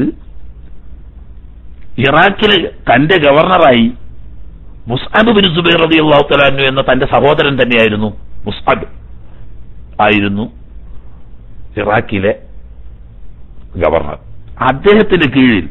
ഇറാഖിൽ തന്റെ ഗവർണറായി മുസ്അബ് ബിൻ സുബൈർ റതി അള്ളാഹു തലാനു എന്ന തന്റെ സഹോദരൻ തന്നെയായിരുന്നു മുസ്അബ് ആയിരുന്നു ഇറാഖിലെ ഗവർണർ അദ്ദേഹത്തിന് കീഴിൽ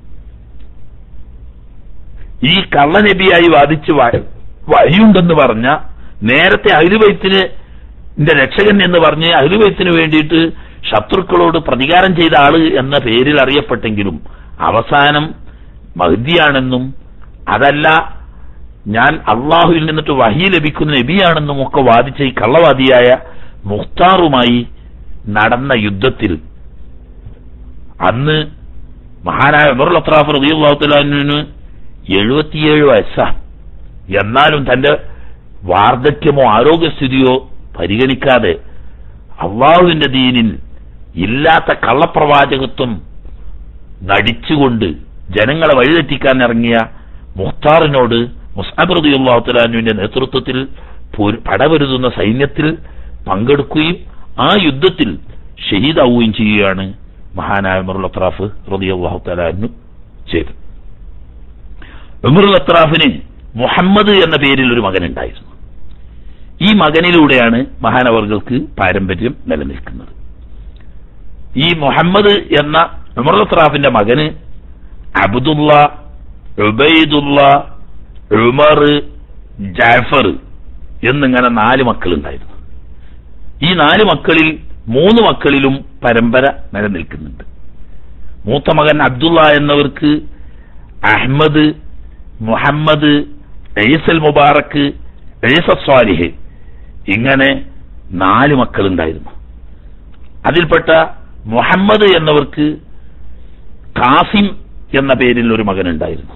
ഈ കള്ളനബിയായി വാദിച്ച് വ- വഴിയുണ്ടെന്ന് പറഞ്ഞ നേരത്തെ അഹിലുബൈത്തിന് രക്ഷകൻ എന്ന് പറഞ്ഞ് അഹിലുബൈത്തിന് വേണ്ടിയിട്ട് ശത്രുക്കളോട് പ്രതികാരം ചെയ്ത ആള് എന്ന പേരിൽ അറിയപ്പെട്ടെങ്കിലും അവസാനം മഹ്ദിയാണെന്നും അതല്ല ഞാൻ അള്ളാഹുവിൽ നിന്നിട്ട് വഹി ലഭിക്കുന്ന നബിയാണെന്നും ഒക്കെ വാദിച്ച ഈ കള്ളവാദിയായ മുഖ്താറുമായി നടന്ന യുദ്ധത്തിൽ അന്ന് മഹാനായ ഉമർ അത്രാഫ് റബിയുള്ളാഹുത്തലാനുവിന് എഴുപത്തിയേഴ് വയസ്സാണ് എന്നാലും തന്റെ വാർദ്ധക്യമോ ആരോഗ്യസ്ഥിതിയോ പരിഗണിക്കാതെ അള്ളാഹുവിന്റെ ദീനിൽ ഇല്ലാത്ത കള്ളപ്രവാചകത്വം നടിച്ചുകൊണ്ട് ജനങ്ങളെ വഴിതെറ്റിക്കാൻ ഇറങ്ങിയ മുഖ്താറിനോട് മുസ്താബ് റബിയുള്ളാഹുത്തലാനുവിന്റെ നേതൃത്വത്തിൽ പൊരു- പടപൊരുതുന്ന സൈന്യത്തിൽ പങ്കെടുക്കുകയും ആ യുദ്ധത്തിൽ ഷഹീദാവുകയും ചെയ്യുകയാണ് മഹാനായ ഉമറുൽ അത്രാഫ് റളിയല്ലാഹു തആലാനു ചെയ്തത് ഉമറുൽ അത്രാഫിന് മുഹമ്മദ് എന്ന പേരിൽ ഒരു മകനുണ്ടായിരുന്നു ഈ മകനിലൂടെയാണ് മഹാനവർഗൾക്ക് പാരമ്പര്യം നിലനിൽക്കുന്നത് ഈ മുഹമ്മദ് എന്ന ഉമറുൽ അത്രാഫിന്റെ മകന് അബ്ദുള്ള ഉബൈദുള്ള ഉമർ ജാഫർ എന്നിങ്ങനെ നാല് മക്കളുണ്ടായിരുന്നു ഈ നാല് മക്കളിൽ മൂന്ന് മക്കളിലും പരമ്പര നിലനിൽക്കുന്നുണ്ട് മൂത്ത മകൻ അബ്ദുള്ള എന്നവർക്ക് അഹ്മദ് മുഹമ്മദ് എയ്സൽ മുബാറക്ക് എയ്സ സ്വാലിഹ് ഇങ്ങനെ നാല് മക്കളുണ്ടായിരുന്നു അതിൽപ്പെട്ട മുഹമ്മദ് എന്നവർക്ക് കാസിം എന്ന പേരിൽ ഒരു മകനുണ്ടായിരുന്നു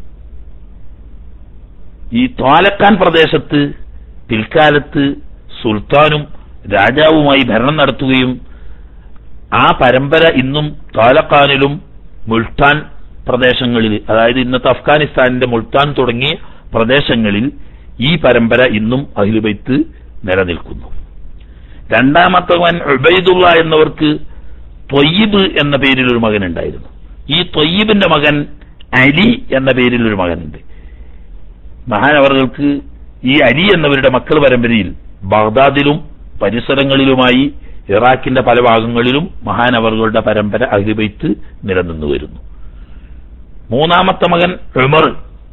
ഈ ത്വാലക്കാൻ പ്രദേശത്ത് പിൽക്കാലത്ത് സുൽത്താനും രാജാവുമായി ഭരണം നടത്തുകയും ആ പരമ്പര ഇന്നും താലക്കാനിലും മുൾട്ടാൻ പ്രദേശങ്ങളിൽ അതായത് ഇന്നത്തെ അഫ്ഗാനിസ്ഥാനിന്റെ മുൾട്ടാൻ തുടങ്ങിയ പ്രദേശങ്ങളിൽ ഈ പരമ്പര ഇന്നും അഹിലുബൈത്ത് നിലനിൽക്കുന്നു രണ്ടാമത്തവൻ ഉബൈദുള്ള എന്നവർക്ക് തൊയ്യിബ് എന്ന പേരിൽ ഒരു മകൻ ഉണ്ടായിരുന്നു ഈ തൊയ്യിബിന്റെ മകൻ അലി എന്ന പേരിൽ ഒരു മകനുണ്ട് മഹാനവറുകൾക്ക് ഈ അലി എന്നവരുടെ മക്കൾ പരമ്പരയിൽ ബഗ്ദാദിലും പരിസരങ്ങളിലുമായി ഇറാഖിന്റെ പല ഭാഗങ്ങളിലും മഹാനവറുകളുടെ പരമ്പര അഹിബൈത്ത് നിലനിന്നു വരുന്നു മൂന്നാമത്തെ മകൻ ഉമർ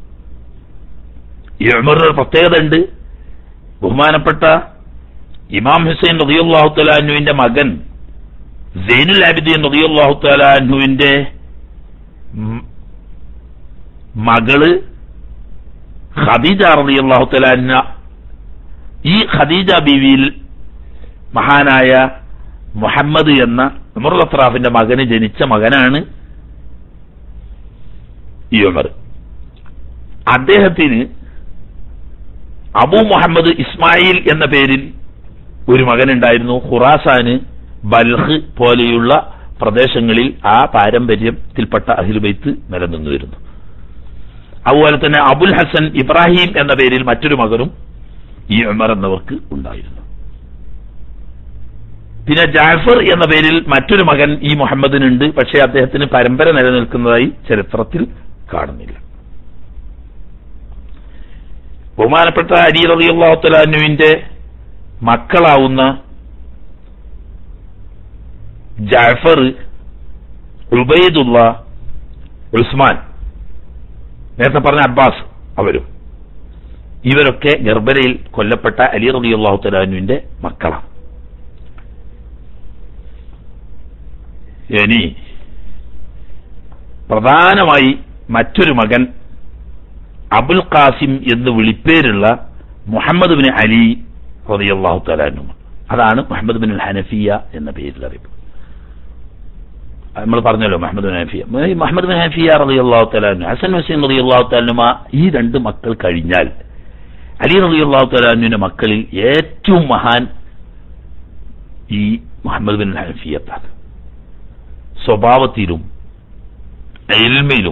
ഈ ഉമറിന് ഒരു പ്രത്യേകത ഉണ്ട് ബഹുമാനപ്പെട്ട ഇമാം ഹുസൈൻ റതിയുള്ളാഹു തലാഹുവിന്റെ മകൻ സൈനുൽ ആബിദീൻ റതിയുള്ളാഹു തലാഹുവിന്റെ മകള് ഖദീജ റളിയല്ലാഹു തആല ഈ ഖദീജ ബീവിയിൽ മഹാനായ മുഹമ്മദ് എന്ന ഉമർ അത്രാഫിന്റെ മകന് ജനിച്ച മകനാണ് ഈ ഉമർ അദ്ദേഹത്തിന് അബു മുഹമ്മദ് ഇസ്മായിൽ എന്ന പേരിൽ ഒരു മകനുണ്ടായിരുന്നു ഖുറാസാന് ബൽഹ് പോലെയുള്ള പ്രദേശങ്ങളിൽ ആ പാരമ്പര്യത്തിൽപ്പെട്ട അഹിലുബൈത്ത് നിലനിന്നു വരുന്നു അതുപോലെ തന്നെ അബുൽ ഹസൻ ഇബ്രാഹിം എന്ന പേരിൽ മറ്റൊരു മകനും ഈ ഉമർ എന്നവർക്ക് ഉണ്ടായിരുന്നു പിന്നെ ജാഫർ എന്ന പേരിൽ മറ്റൊരു മകൻ ഈ മുഹമ്മദിനുണ്ട് പക്ഷേ അദ്ദേഹത്തിന് പരമ്പര നിലനിൽക്കുന്നതായി ചരിത്രത്തിൽ കാണുന്നില്ല ബഹുമാനപ്പെട്ട അലി റളിയല്ലാഹുത്തലാനുവിന്റെ മക്കളാവുന്ന ജാഫർ ഉബൈദുള്ള ഉസ്മാൻ നേരത്തെ പറഞ്ഞ അബ്ബാസ് അവരും ഇവരൊക്കെ ഗർഭരയിൽ കൊല്ലപ്പെട്ട അലി റളിയല്ലാഹു തലാനുവിന്റെ മക്കളാണ് ഇനി പ്രധാനമായി മറ്റൊരു മകൻ അബുൽ ഖാസിം എന്ന് വിളിപ്പേരുള്ള മുഹമ്മദ് ബിൻ അലി റളിയല്ലാഹു തലാനു അതാണ് മുഹമ്മദ് ബിൻ ഹനഫിയ എന്ന പേരിൽ അറിയപ്പെടുന്നത് നമ്മൾ പറഞ്ഞല്ലോ മുഹമ്മദ് ബിൻ ഹനഫിയ ഈ മുഹമ്മദ് ബിൻ ഹനഫിയ റളിയല്ലാഹു തലാനു ഹസൻ ഹുസൈൻ റളിയല്ലാഹു തലാനുമ ഈ രണ്ട് മക്കൾ കഴിഞ്ഞാൽ അലി റളിയല്ലാഹു തലാനുവിന്റെ മക്കളിൽ ഏറ്റവും മഹാൻ ഈ മുഹമ്മദ് ബിൻ ഹനഫിയത്താണ് സ്വഭാവത്തിലും എൽമിലും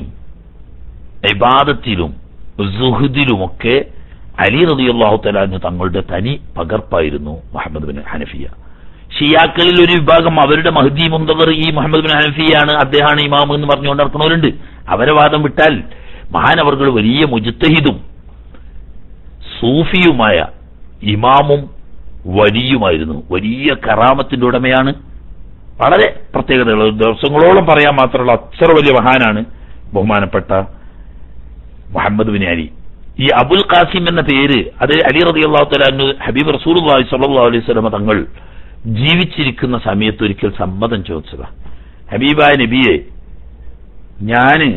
ഇബാദത്തിലും സുഹുദിലുമൊക്കെ അലി റളിയല്ലാഹു തലാനു തങ്ങളുടെ തനി പകർപ്പായിരുന്നു മുഹമ്മദ് ബിൻ ഹനഫിയ ഷിയാക്കളിൽ ഒരു വിഭാഗം അവരുടെ മഹദി മുന്തവർ ഈ മുഹമ്മദ് ബിൻ ഹനഫിയാണ് അദ്ദേഹമാണ് ഇമാം എന്ന് പറഞ്ഞുകൊണ്ട് നടക്കുന്നവരുണ്ട് അവരെ വാദം വിട്ടാൽ മഹാനവർകൾ വലിയ മുജിത്തഹിദും സൂഫിയുമായ ഇമാമും വലിയുമായിരുന്നു വലിയ കറാമത്തിന്റെ ഉടമയാണ് വളരെ പ്രത്യേകതകൾ ദിവസങ്ങളോളം പറയാൻ മാത്രമുള്ള അത്ര വലിയ മഹാനാണ് ബഹുമാനപ്പെട്ട മുഹമ്മദ് ബിൻ അലി ഈ അബുൽ ഖാസിം എന്ന പേര് അത് അലി റതി അള്ളാഹു തലാന്ന് ഹബീബ് റസൂൽ സല്ലാ അലൈഹി സ്വലമ തങ്ങൾ ജീവിച്ചിരിക്കുന്ന സമയത്ത് ഒരിക്കൽ സമ്മതം ചോദിച്ചതാ ഹബീബായ നബിയെ ഞാന്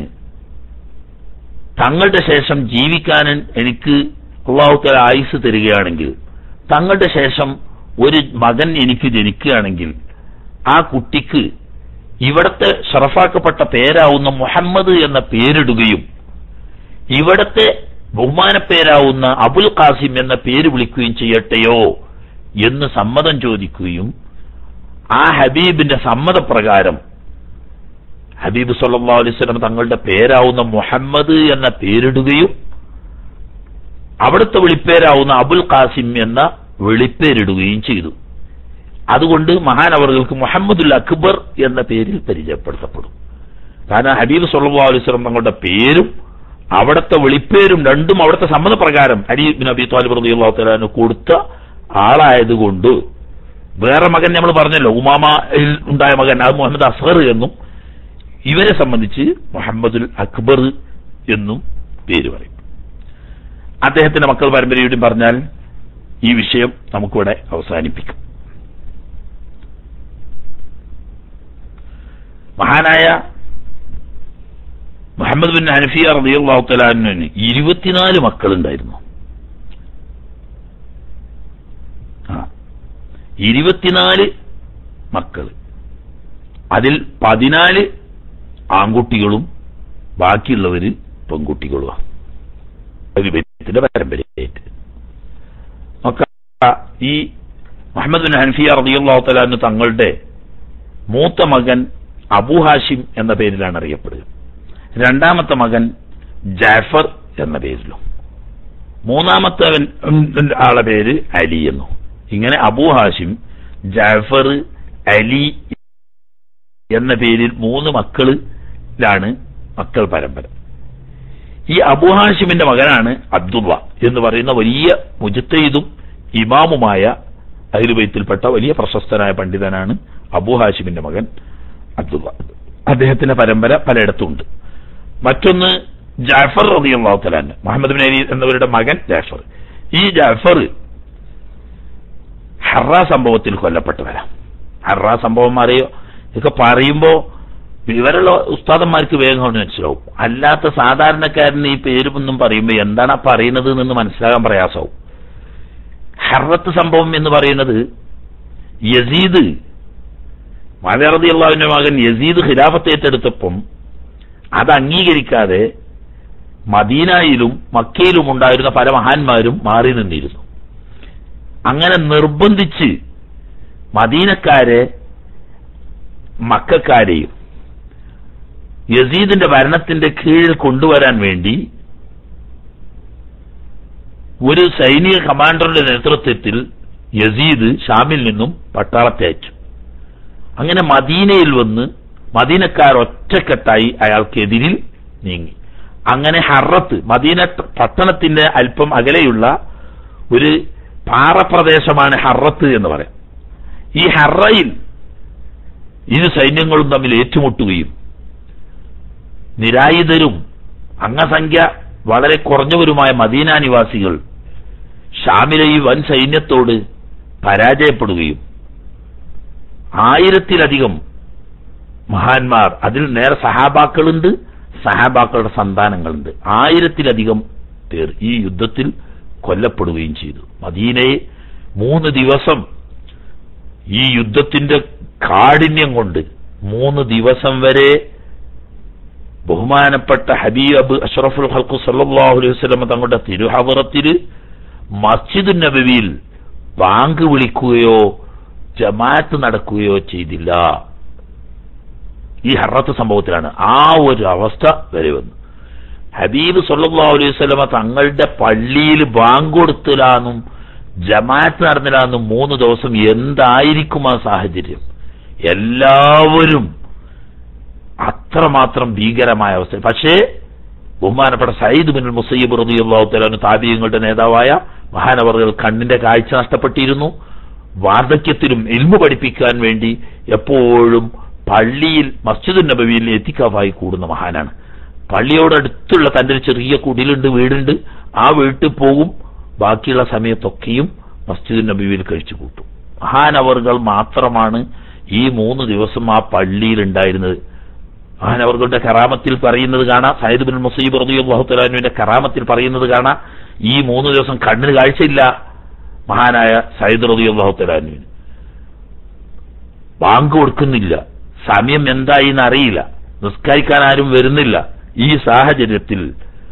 തങ്ങളുടെ ശേഷം ജീവിക്കാൻ എനിക്ക് അള്ളാഹു തല ആയുസ് തരികയാണെങ്കിൽ തങ്ങളുടെ ശേഷം ഒരു മകൻ എനിക്ക് ജനിക്കുകയാണെങ്കിൽ ആ കുട്ടിക്ക് ഇവിടത്തെ ഷറഫാക്കപ്പെട്ട പേരാവുന്ന മുഹമ്മദ് എന്ന പേരിടുകയും ഇവിടത്തെ ബഹുമാനപ്പേരാവുന്ന അബുൽ ഖാസിം എന്ന പേര് വിളിക്കുകയും ചെയ്യട്ടെയോ എന്ന് സമ്മതം ചോദിക്കുകയും ആ ഹബീബിന്റെ സമ്മതപ്രകാരം ഹബീബ് സല്ലാ അലൈവലം തങ്ങളുടെ പേരാവുന്ന മുഹമ്മദ് എന്ന പേരിടുകയും അവിടുത്തെ വിളിപ്പേരാവുന്ന അബുൽ ഖാസിം എന്ന വിളിപ്പേരിടുകയും ചെയ്തു അതുകൊണ്ട് മഹാനവറുകൾക്ക് മുഹമ്മദുൽ അക്ബർ എന്ന പേരിൽ പരിചയപ്പെടുത്തപ്പെടും കാരണം ഹബീബ് സല്ലാ അലൈവലം തങ്ങളുടെ പേരും അവിടുത്തെ വിളിപ്പേരും രണ്ടും അവിടുത്തെ സമ്മതപ്രകാരം അലി ബിൻ അബി താലിബ് റളിയല്ലാഹു തആല കൊടുത്ത ആളായതുകൊണ്ട് വേറെ മകൻ നമ്മൾ പറഞ്ഞല്ലോ ഉമാമയിൽ ഉണ്ടായ മകൻ അത് മുഹമ്മദ് അസ്ഹർ എന്നും ഇവരെ സംബന്ധിച്ച് മുഹമ്മദുൽ അക്ബർ എന്നും പേര് പറയും അദ്ദേഹത്തിന്റെ മക്കൾ പരമ്പരയോടും പറഞ്ഞാൽ ഈ വിഷയം നമുക്കിവിടെ അവസാനിപ്പിക്കും മഹാനായ മുഹമ്മദ് ബിൻ ഹനഫിയ റളിയല്ലാഹു തലാനുവിന് ഇരുപത്തിനാല് മക്കളുണ്ടായിരുന്നു ആ ഇരുപത്തിനാല് മക്കൾ അതിൽ പതിനാല് ആൺകുട്ടികളും ബാക്കിയുള്ളവര് പെൺകുട്ടികളുമാണ് വിഭജനത്തിന്റെ പരമ്പരയായിട്ട് നോക്ക ഈ മുഹമ്മദ് ബിൻ ഹനഫിയ റളിയല്ലാഹു തലാനു തങ്ങളുടെ മൂത്ത മകൻ അബു ഹാഷിം എന്ന പേരിലാണ് അറിയപ്പെടുക രണ്ടാമത്തെ മകൻ ജാഫർ എന്ന പേരിലും മൂന്നാമത്തെ ആളെ പേര് അലി എന്നും ഇങ്ങനെ അബു ഹാഷിം ജാഫർ അലി എന്ന പേരിൽ മൂന്ന് മക്കളിലാണ് മക്കൾ പരമ്പര ഈ അബു ഹാഷിമിന്റെ മകനാണ് അബ്ദുള്ള എന്ന് പറയുന്ന വലിയ മുജത്തയിദും ഇമാമുമായ അഹിലുബൈത്തിൽപ്പെട്ട വലിയ പ്രശസ്തനായ പണ്ഡിതനാണ് അബു ഹാഷിമിന്റെ മകൻ അബ്ദുള്ള അദ്ദേഹത്തിന്റെ പരമ്പര പലയിടത്തുണ്ട് മറ്റൊന്ന് ജാഫർ റളിയല്ലാഹു തആല മുഹമ്മദ് ബിൻ അലി എന്നവരുടെ മകൻ ജാഫർ ഈ ജാഫർ ഹറ സംഭവത്തിൽ കൊല്ലപ്പെട്ടവരാ ഹറ സംഭവം അറിയോ ഇതൊക്കെ പറയുമ്പോ വിവരമുള്ള ഉസ്താദന്മാർക്ക് വേഗം കൊണ്ട് മനസ്സിലാവും അല്ലാത്ത സാധാരണക്കാരന് ഈ പേരുമൊന്നും പറയുമ്പോൾ എന്താണ് ആ പറയുന്നത് എന്ന് മനസ്സിലാകാൻ പ്രയാസമാവും ഹറത്ത് സംഭവം എന്ന് പറയുന്നത് യസീദ് മാവേറതി അള്ളാഹുവിന്റെ മകൻ യസീദ് ഖിലാഫത്ത് ഏറ്റെടുത്തപ്പം അത് അംഗീകരിക്കാതെ മദീനയിലും മക്കയിലും ഉണ്ടായിരുന്ന പല മഹാന്മാരും മാറി നിന്നിരുന്നു അങ്ങനെ നിർബന്ധിച്ച് മദീനക്കാരെ മക്കാരെയും യസീദിന്റെ ഭരണത്തിന്റെ കീഴിൽ കൊണ്ടുവരാൻ വേണ്ടി ഒരു സൈനിക കമാൻഡറുടെ നേതൃത്വത്തിൽ യസീദ് ഷാമിൽ നിന്നും പട്ടാളത്തെ അയച്ചു അങ്ങനെ മദീനയിൽ വന്ന് മദീനക്കാർ ഒറ്റക്കെട്ടായി അയാൾക്കെതിരിൽ നീങ്ങി അങ്ങനെ ഹറത്ത് മദീന പട്ടണത്തിന്റെ അല്പം അകലെയുള്ള ഒരു പാറപ്രദേശമാണ് ഹറത്ത് എന്ന് പറയാം ഈ ഹറയിൽ ഇരു സൈന്യങ്ങളും തമ്മിൽ ഏറ്റുമുട്ടുകയും നിരായുധരും അംഗസംഖ്യ വളരെ കുറഞ്ഞവരുമായ മദീന നിവാസികൾ ഷാമിലെ ഈ വൻ സൈന്യത്തോട് പരാജയപ്പെടുകയും ആയിരത്തിലധികം മഹാന്മാർ അതിൽ നേരെ സഹാബാക്കളുണ്ട് സഹാബാക്കളുടെ സന്താനങ്ങളുണ്ട് ആയിരത്തിലധികം പേർ ഈ യുദ്ധത്തിൽ കൊല്ലപ്പെടുകയും ചെയ്തു മദീനയെ മൂന്ന് ദിവസം ഈ യുദ്ധത്തിന്റെ കാഠിന്യം കൊണ്ട് മൂന്ന് ദിവസം വരെ ബഹുമാനപ്പെട്ട ഹബീബ് അഷ്റഫുൽ ഹൽക്കു സല്ലാഹു അലൈഹി വസ്ലമ തങ്ങളുടെ തിരുഹവറത്തിൽ മസ്ജിദ് നബവിയിൽ ബാങ്ക് വിളിക്കുകയോ ജമാഅത്ത് നടക്കുകയോ ചെയ്തില്ല ഈ ഹറത്ത് സംഭവത്തിലാണ് ആ ഒരു അവസ്ഥ വരെ വന്നു ഹബീബ് സല്ലല്ലാഹു അലൈഹി വസല്ലമ തങ്ങളുടെ പള്ളിയിൽ ബാങ്ക് കൊടുത്തില്ലാന്നും ജമാഅത്ത് നടന്നില്ലാന്നും മൂന്ന് ദിവസം എന്തായിരിക്കും ആ സാഹചര്യം എല്ലാവരും അത്രമാത്രം ഭീകരമായ അവസ്ഥ പക്ഷേ ബഹുമാനപ്പെട്ട സയ്യിദ് ബിൻ മുസയ്യബ് റളിയല്ലാഹു തആല താബിയങ്ങളുടെ നേതാവായ മഹാനവറുകൾ കണ്ണിന്റെ കാഴ്ച നഷ്ടപ്പെട്ടിരുന്നു വാർദ്ധക്യത്തിലും ഇൽമു പഠിപ്പിക്കാൻ വേണ്ടി എപ്പോഴും പള്ളിയിൽ മസ്ജിദുൻ നബവിയിൽ എത്തിക്കാഫായി കൂടുന്ന മഹാനാണ് പള്ളിയോടടുത്തുള്ള തന്റെ ഒരു ചെറിയ കുടിലുണ്ട് വീടുണ്ട് ആ വീട്ടിൽ പോകും ബാക്കിയുള്ള സമയത്തൊക്കെയും മസ്ജിദുൻ നബവിയിൽ കഴിച്ചു കൂട്ടും മഹാനവറുകൾ മാത്രമാണ് ഈ മൂന്ന് ദിവസം ആ പള്ളിയിൽ ഉണ്ടായിരുന്നത് മഹാനവറുകളുടെ കറാമത്തിൽ പറയുന്നത് കാണാം സയ്യിദ് ബിൻ മുസീബ് റളിയല്ലാഹു തആലാനുവിന്റെ കറാമത്തിൽ പറയുന്നത് കാണാം ഈ മൂന്ന് ദിവസം കണ്ണിന് കാഴ്ചയില്ല മഹാനായ സയ്യിദ് റളിയല്ലാഹു തആലാനുവിന് ബാങ്ക് കൊടുക്കുന്നില്ല സമയം എന്തായി എന്ന് അറിയില്ല നിസ്കരിക്കാൻ ആരും വരുന്നില്ല ഈ സാഹചര്യത്തിൽ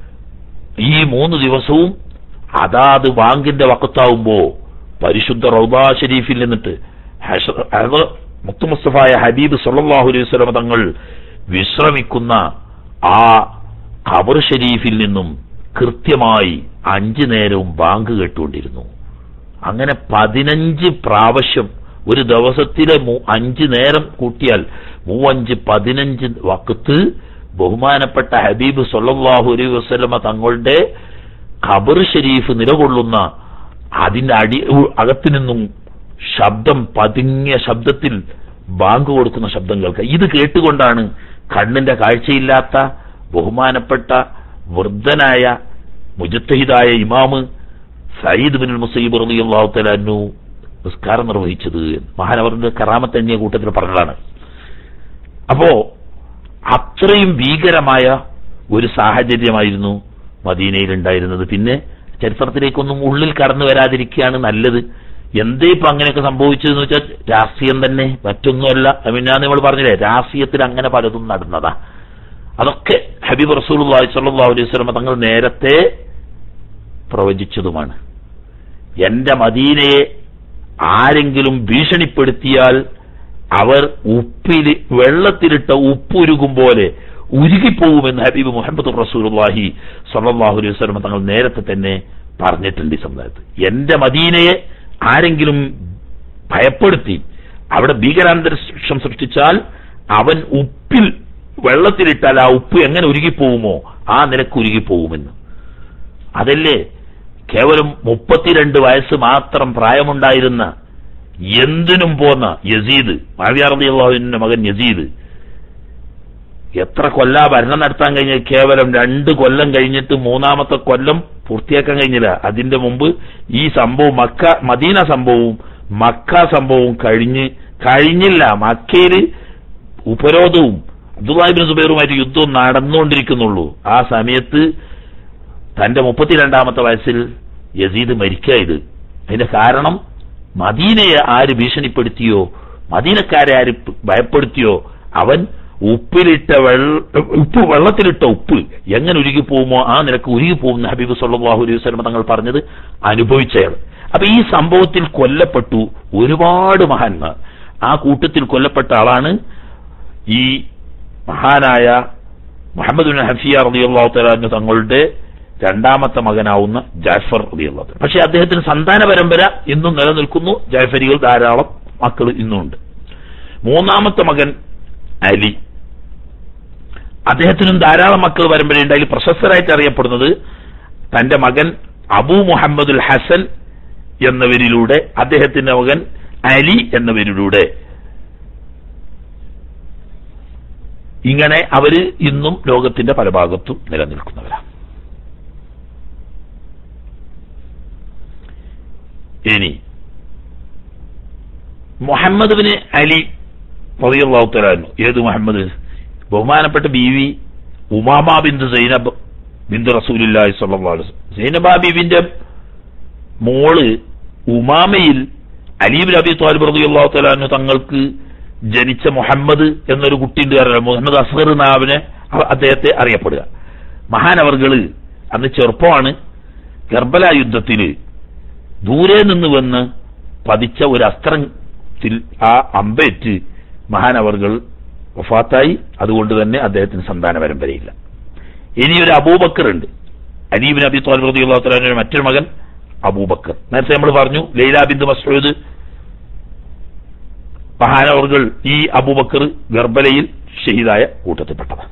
ഈ മൂന്ന് ദിവസവും അതാത് ബാങ്കിന്റെ വക്കത്താവുമ്പോ പരിശുദ്ധ റൗദാ ഷരീഫിൽ നിന്നിട്ട് ഹഷ- അത് മുത്തു മുസ്തഫായ ഹബീബ് സല്ലല്ലാഹു അലൈഹി വസല്ലം തങ്ങൾ വിശ്രമിക്കുന്ന ആ ഖബർ ഷരീഫിൽ നിന്നും കൃത്യമായി അഞ്ചു നേരവും ബാങ്ക് കേട്ടുകൊണ്ടിരുന്നു അങ്ങനെ പതിനഞ്ച് പ്രാവശ്യം ഒരു ദിവസത്തിലെ മൂ- അഞ്ച് നേരം കൂട്ടിയാൽ മൂവഞ്ച് പതിനഞ്ച് വക്കത്ത് ബഹുമാനപ്പെട്ട ഹബീബ് സല്ലല്ലാഹു അലൈഹി വസല്ലമ തങ്ങളുടെ ഖബർ ഷരീഫ് നിലകൊള്ളുന്ന അതിന്റെ അടി ഉ- അകത്തു നിന്നും ശബ്ദം പതുങ്ങിയ ശബ്ദത്തിൽ ബാങ്ക് കൊടുക്കുന്ന ശബ്ദം കേൾക്കുക ഇത് കേട്ടുകൊണ്ടാണ് കണ്ണിന്റെ കാഴ്ചയില്ലാത്ത ബഹുമാനപ്പെട്ട വൃദ്ധനായ മുജത്തഹിദായ ഇമാമ് സയ്യിദ് ബിൻ മുസൈബ് റളിയല്ലാഹു തആല അൻഹു നിസ്കാരം നിർവഹിച്ചത് എന്ന് മഹാനവറിന്റെ കറാമത്ത് എണ്ണിയ കൂട്ടത്തിൽ പറഞ്ഞതാണ് അപ്പോ അത്രയും ഭീകരമായ ഒരു സാഹചര്യമായിരുന്നു മദീനയിൽ ഉണ്ടായിരുന്നത് പിന്നെ ചരിത്രത്തിലേക്കൊന്നും ഉള്ളിൽ കടന്നു വരാതിരിക്കുകയാണ് നല്ലത് എന്തേ ഇപ്പൊ അങ്ങനെയൊക്കെ സംഭവിച്ചതെന്ന് വെച്ചാൽ രാഷ്ട്രീയം തന്നെ മറ്റൊന്നുമല്ല പിന്നെ നമ്മൾ പറഞ്ഞില്ലേ രാഷ്ട്രീയത്തിൽ അങ്ങനെ പലതും നടന്നതാ അതൊക്കെ ഹബീബ് റസൂലുള്ളാഹി സ്വല്ലല്ലാഹു അലൈഹി വസല്ലം തങ്ങൾ നേരത്തെ പ്രവചിച്ചതുമാണ് എന്റെ മദീനയെ ആരെങ്കിലും ഭീഷണിപ്പെടുത്തിയാൽ അവർ ഉപ്പിൽ വെള്ളത്തിലിട്ട ഉപ്പുരുകും പോലെ ഉരുകിപ്പോകുമെന്ന് ഹബീബ് മുഹമ്മദ് റസൂലുള്ളാഹി സ്വല്ലല്ലാഹു അലൈഹി വസല്ലം തങ്ങൾ നേരത്തെ തന്നെ പറഞ്ഞിട്ടുണ്ട് ഈ സമുദായത്ത് എന്റെ മദീനയെ ആരെങ്കിലും ഭയപ്പെടുത്തി അവിടെ ഭീകരാന്തരീക്ഷം സൃഷ്ടിച്ചാൽ അവൻ ഉപ്പിൽ വെള്ളത്തിലിട്ടാൽ ആ ഉപ്പ് എങ്ങനെ ഉരുകിപ്പോകുമോ ആ നിലക്ക് ഉരുകിപ്പോകുമെന്ന് അതല്ലേ കേവലം മുപ്പത്തിരണ്ട് വയസ്സ് മാത്രം പ്രായമുണ്ടായിരുന്ന എന്തിനും പോന്ന യസീദ് മാവിയാർദിയുടെ മകൻ യസീദ് എത്ര കൊല്ലാ ഭരണം നടത്താൻ കഴിഞ്ഞ കേവലം രണ്ട് കൊല്ലം കഴിഞ്ഞിട്ട് മൂന്നാമത്തെ കൊല്ലം പൂർത്തിയാക്കാൻ കഴിഞ്ഞില്ല അതിന്റെ മുമ്പ് ഈ സംഭവം മക്ക മദീന സംഭവവും മക്ക സംഭവവും കഴിഞ്ഞ് കഴിഞ്ഞില്ല മക്കയില് ഉപരോധവും അബ്ദുല്ലാഹിബിൻ സുബൈറുമായിട്ട് യുദ്ധവും നടന്നുകൊണ്ടിരിക്കുന്നുള്ളൂ ആ സമയത്ത് തന്റെ മുപ്പത്തിരണ്ടാമത്തെ വയസ്സിൽ യസീദ് മരിക്കായത് അതിന്റെ കാരണം മദീനയെ ആര് ഭീഷണിപ്പെടുത്തിയോ മദീനക്കാരെ ആര് ഭയപ്പെടുത്തിയോ അവൻ ഉപ്പിലിട്ട വെള്ള ഉപ്പ് വെള്ളത്തിലിട്ട ഉപ്പ് എങ്ങനെ ഉരുകി പോകുമോ ആ നിലക്ക് ഉരുകി പോകുന്ന ഹബീബ് സല്ലല്ലാഹു അലൈഹി വസല്ലം തങ്ങൾ പറഞ്ഞത് അനുഭവിച്ചയാൾ അപ്പൊ ഈ സംഭവത്തിൽ കൊല്ലപ്പെട്ടു ഒരുപാട് മഹാന്മാർ ആ കൂട്ടത്തിൽ കൊല്ലപ്പെട്ട ആളാണ് ഈ മഹാനായ മുഹമ്മദ് ബിൻ ഹഫിയ റളിയല്ലാഹു തആല അൻഹു തങ്ങളുടെ രണ്ടാമത്തെ മകനാവുന്ന ജാഫർ റളിയല്ലാഹു തആല പക്ഷേ അദ്ദേഹത്തിന് സന്താന പരമ്പര ഇന്നും നിലനിൽക്കുന്നു ജാഫരികൾ ധാരാളം മക്കൾ ഇന്നുണ്ട് മൂന്നാമത്തെ മകൻ അലി അദ്ദേഹത്തിനും ധാരാളം മക്കൾ പരമ്പരയുണ്ട് അതിൽ പ്രശസ്തരായിട്ട് അറിയപ്പെടുന്നത് തന്റെ മകൻ അബൂ മുഹമ്മദുൽ ഹസൻ എന്നവരിലൂടെ അദ്ദേഹത്തിന്റെ മകൻ അലി എന്നവരിലൂടെ ഇങ്ങനെ അവര് ഇന്നും ലോകത്തിന്റെ പല ഭാഗത്തും നിലനിൽക്കുന്നവരാണ് ഇനി മുഹമ്മദ് ബിന് അലി റളിയല്ലാഹു തആല അൻഹു ഏത് മുഹമ്മദ് ബഹുമാനപ്പെട്ട ബീവി ഉമാമ ബിന്ദു സൈനബ് ബിന്ദു റസൂലുള്ളാഹി സ്വല്ലല്ലാഹു അലൈഹി വസല്ലം സൈനബ ബീവിന്റെ മോള് ഉമാമയിൽ അലീബിൻ അബി താലിബ് റളിയല്ലാഹു തആല അൻഹു തങ്ങൾക്ക് ജനിച്ച മുഹമ്മദ് എന്നൊരു കുട്ടിയുണ്ട് കാരണം മുഹമ്മദ് അസ്ഹർ നാവിനെ അദ്ദേഹത്തെ അറിയപ്പെടുക മഹാനവർകള് അന്ന് ചെറുപ്പമാണ് ഗർബല യുദ്ധത്തില് ദൂരെ നിന്ന് വന്ന് പതിച്ച ഒരു അസ്ത്രത്തിൽ ആ അമ്പേറ്റ് മഹാനവർകൾ വഫാത്തായി അതുകൊണ്ട് തന്നെ അദ്ദേഹത്തിന് സന്താന പരമ്പരയില്ല ഇനി ഒരു അബൂബക്കർ ഉണ്ട് അലീബിൻ അബി തോലബ് റളിയല്ലാഹു മറ്റൊരു മകൻ അബൂബക്കർ നേരത്തെ നമ്മൾ പറഞ്ഞു ലൈല ബിന്ദു മസ്ഊദ് മഹാനവർകൾ ഈ അബൂബക്കർ ഗർബലയിൽ ഷഹീദായ കൂട്ടത്തിൽപ്പെട്ടതാണ്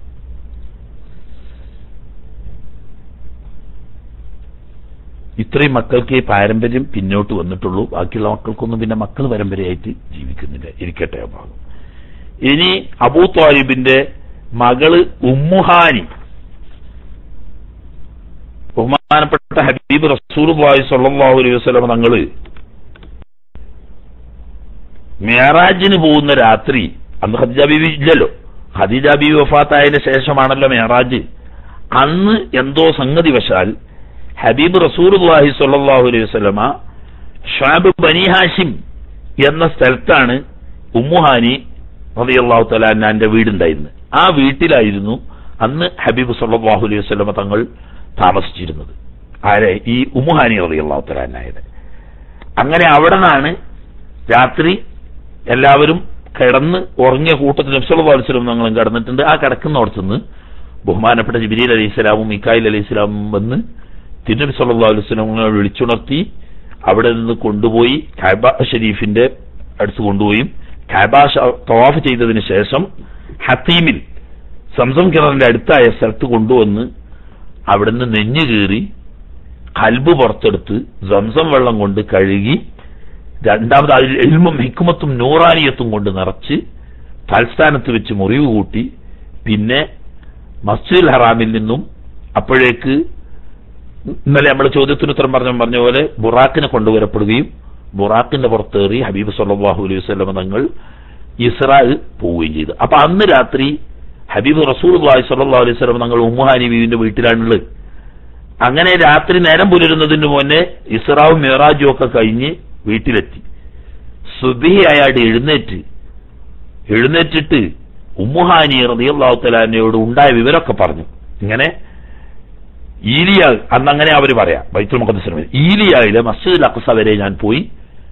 ഇത്രയും മക്കൾക്ക് ഈ പാരമ്പര്യം പിന്നോട്ട് വന്നിട്ടുള്ളൂ ബാക്കിയുള്ള മക്കൾക്കൊന്നും പിന്നെ മക്കൾ പരമ്പരയായിട്ട് ജീവിക്കുന്നില്ല ഇരിക്കട്ടെ ആ ഭാഗം ഇനി അബൂ ത്വാലിബിന്റെ മകള് ഉമ്മുഹാനി ബഹുമാനപ്പെട്ട ഹബീബ് റസൂൽ സല്ലല്ലാഹു അലൈഹി വസല്ലം തങ്ങള് മേറാജിന് പോകുന്ന രാത്രി അന്ന് ഖദീജ ബീവി ഇല്ലല്ലോ ഖദീജ ബീവി വഫാത്തായതിനു ശേഷമാണല്ലോ മേറാജ് അന്ന് എന്തോ സംഗതി വശാൽ ഹബീബ് റസൂലുള്ളാഹി സ്വല്ലല്ലാഹു അലൈഹി വസല്ലമ ഷാബ് ബനി ഹാഷിം എന്ന സ്ഥലത്താണ് ഉമ്മുഹാനി റളിയല്ലാഹു തആലാന്റെ വീടുണ്ടായിരുന്നത് ആ വീട്ടിലായിരുന്നു അന്ന് ഹബീബ് സല്ലല്ലാഹു അലൈഹി വസല്ലമ തങ്ങൾ താമസിച്ചിരുന്നത് ആരെ ഈ ഉമ്മുഹാനി റളിയല്ലാഹു തആലാനായത് അങ്ങനെ അവിടെ നിന്നാണ് രാത്രി എല്ലാവരും കിടന്ന് ഉറങ്ങിയ കൂട്ടത്തിൽ നബ്സല്ലാ അലുസ്ലം ഞങ്ങളും കിടന്നിട്ടുണ്ട് ആ കിടക്കുന്നിടത്തുനിന്ന് ബഹുമാനപ്പെട്ട ജിബിരിൽ അലൈഹി സ്വലാമും മിക്കായിൽ അലൈഹി സ്വലാമും വന്ന് തിരുനബി സല്ലാ അലുസ്ലങ്ങളെ വിളിച്ചുണർത്തി അവിടെ നിന്ന് കൊണ്ടുപോയി ഖൈബ ഷരീഫിന്റെ അടുത്ത് കൊണ്ടുപോയി ഖൈബ തവാഫ് ചെയ്തതിന് ശേഷം ഹത്തീമിൽ സംസം കിണറിന്റെ അടുത്തായ സ്ഥലത്ത് കൊണ്ടുവന്ന് അവിടുന്ന് നെഞ്ഞു കീറി കൽബ് പുറത്തെടുത്ത് സംസം വെള്ളം കൊണ്ട് കഴുകി രണ്ടാമത് അതിൽ എൽമും ഹിക്കുമത്തും നൂറാനിയത്തും കൊണ്ട് നിറച്ച് തൽസ്ഥാനത്ത് വെച്ച് മുറിവ് കൂട്ടി പിന്നെ മസ്ജിദുൽ ഹറാമിൽ നിന്നും അപ്പോഴേക്ക് ഇന്നലെ നമ്മൾ ചോദ്യത്തിന് ഉത്തരം പറഞ്ഞ പറഞ്ഞ പോലെ ബുറാക്കിനെ കൊണ്ടുവരപ്പെടുകയും ബുറാക്കിന്റെ പുറത്തേറി ഹബീബ് സല്ലാഹു അലൈഹി വസ്ലം തങ്ങൾ ഇസ്രായേൽ പോവുകയും ചെയ്തു അപ്പൊ അന്ന് രാത്രി ഹബീബ് റസൂൽ അള്ളാഹി സല്ലാ അലൈഹി സ്വലം തങ്ങൾ ഉമ്മുഹാനി ബീവിന്റെ വീട്ടിലാണുള്ളത് അങ്ങനെ രാത്രി നേരം പുലരുന്നതിന് മുന്നേ ഇസ്രാവും മിറാജും ഒക്കെ കഴിഞ്ഞ് വീട്ടിലെത്തി സുബി അയാൾ എഴുന്നേറ്റ് എഴുന്നേറ്റിട്ട് ഉമ്മുഹാനി റളിയല്ലാഹു തലാനയോട് ഉണ്ടായ വിവരമൊക്കെ പറഞ്ഞു ഇങ്ങനെ ഈലിയ അന്ന് അങ്ങനെ അവർ പറയാം ബൈത്തുൽ മുഖദ്സിന് ഈലിയയിലെ മസ്ജിദുൽ അഖ്സ വരെ ഞാൻ പോയി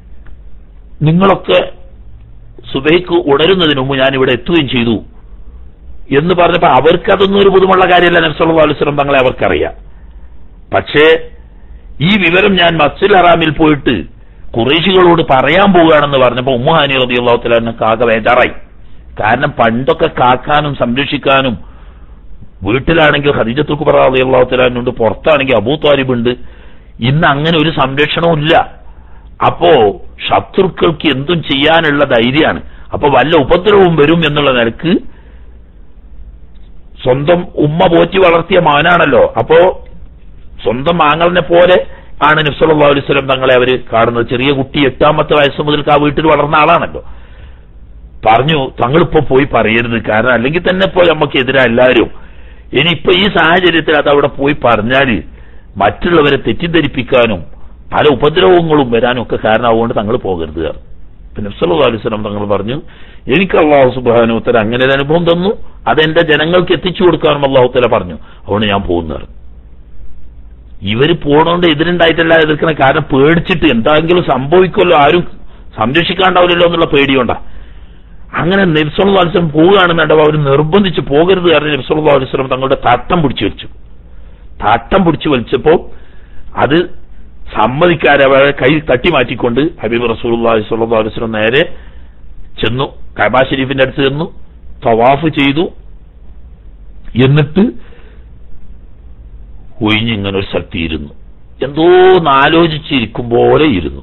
നിങ്ങളൊക്കെ സുബൈക്ക് ഉണരുന്നതിന് മുമ്പ് ഞാൻ ഇവിടെ എത്തുകയും ചെയ്തു എന്ന് പറഞ്ഞപ്പോ അവർക്കതൊന്നും ഒരു പുതുമുള്ള കാര്യമല്ല നബ്സല്ലാ അലുസ്ലം തങ്ങളെ അവർക്കറിയാം പക്ഷേ ഈ വിവരം ഞാൻ മസ്ജിദ് ഹറാമിൽ പോയിട്ട് കുറേശികളോട് പറയാൻ പോവുകയാണെന്ന് പറഞ്ഞപ്പോ ഉമ്മുഹാനി റബി അള്ളാഹുത്തലാന് കാക ബേജാറായി കാരണം പണ്ടൊക്കെ കാക്കാനും സംരക്ഷിക്കാനും വീട്ടിലാണെങ്കിൽ ഖദീജത്തുൽ കുബറ റബി അള്ളാഹുത്തലാനുണ്ട് പുറത്താണെങ്കിൽ അബൂ താലിബ് ഉണ്ട് ഇന്ന് അങ്ങനെ ഒരു സംരക്ഷണവും ഇല്ല അപ്പോ ശത്രുക്കൾക്ക് എന്തും ചെയ്യാനുള്ള ധൈര്യമാണ് അപ്പൊ വല്ല ഉപദ്രവവും വരും എന്നുള്ള നിലക്ക് സ്വന്തം ഉമ്മ പോറ്റി വളർത്തിയ മകനാണല്ലോ അപ്പോ സ്വന്തം മാങ്ങളിനെ പോലെ ആണ് നബ്സല്ലാ അലൈവലം തങ്ങളെ അവര് കാണുന്നത് ചെറിയ കുട്ടി എട്ടാമത്തെ വയസ്സ് മുതൽക്ക് ആ വീട്ടിൽ വളർന്ന ആളാണല്ലോ പറഞ്ഞു തങ്ങളിപ്പോ പോയി പറയരുത് കാരണം അല്ലെങ്കിൽ തന്നെ ഇപ്പോ നമുക്കെതിരാ എല്ലാവരും ഇനിയിപ്പോ ഈ സാഹചര്യത്തിൽ അത് അവിടെ പോയി പറഞ്ഞാല് മറ്റുള്ളവരെ തെറ്റിദ്ധരിപ്പിക്കാനും പല ഉപദ്രവങ്ങളും വരാനും ഒക്കെ കാരണമാവുകൊണ്ട് തങ്ങൾ പോകരുത് പിന്നെ നബ്സല്ലാ അലൈവലം തങ്ങൾ പറഞ്ഞു എനിക്ക് അള്ളാഹു സുബാനുത്തര അങ്ങനെ ഒരു അനുഭവം തന്നു അതെന്റെ ജനങ്ങൾക്ക് എത്തിച്ചു കൊടുക്കാനും അള്ളാഹുത്തല പറഞ്ഞു അതുകൊണ്ട് ഞാൻ പോകുന്നത് ഇവര് പോണോണ്ട് എതിരുണ്ടായിട്ടല്ല എതിർക്കുന്ന കാരണം പേടിച്ചിട്ട് എന്തെങ്കിലും സംഭവിക്കുമല്ലോ ആരും സംരക്ഷിക്കാണ്ടാവില്ലല്ലോ എന്നുള്ള പേടിയോണ്ടാ അങ്ങനെ നബ്സുള്ള അലിസ്ലം പോവുകയാണെന്നുണ്ടോ അവർ നിർബന്ധിച്ച് പോകരുത് കാരണം നബ്സുള്ള അലിസ്ലം തങ്ങളുടെ തട്ടം പിടിച്ചു വലിച്ചു തട്ടം പിടിച്ചു വലിച്ചപ്പോ അത് സമ്മതിക്കാതെ അവരെ കൈ തട്ടി മാറ്റിക്കൊണ്ട് ഹബീബ് റസൂൽ സുല്ലാ അലിസ്ലം നേരെ ചെന്നു കബാ ഷരീഫിന്റെ അടുത്ത് ചെന്നു തവാഫ് ചെയ്തു എന്നിട്ട് ഒഴിഞ്ഞിങ്ങനെ ഒരു സ്ഥലത്ത് ഇരുന്നു എന്തോ ആലോചിച്ചിരിക്കും പോലെ ഇരുന്നു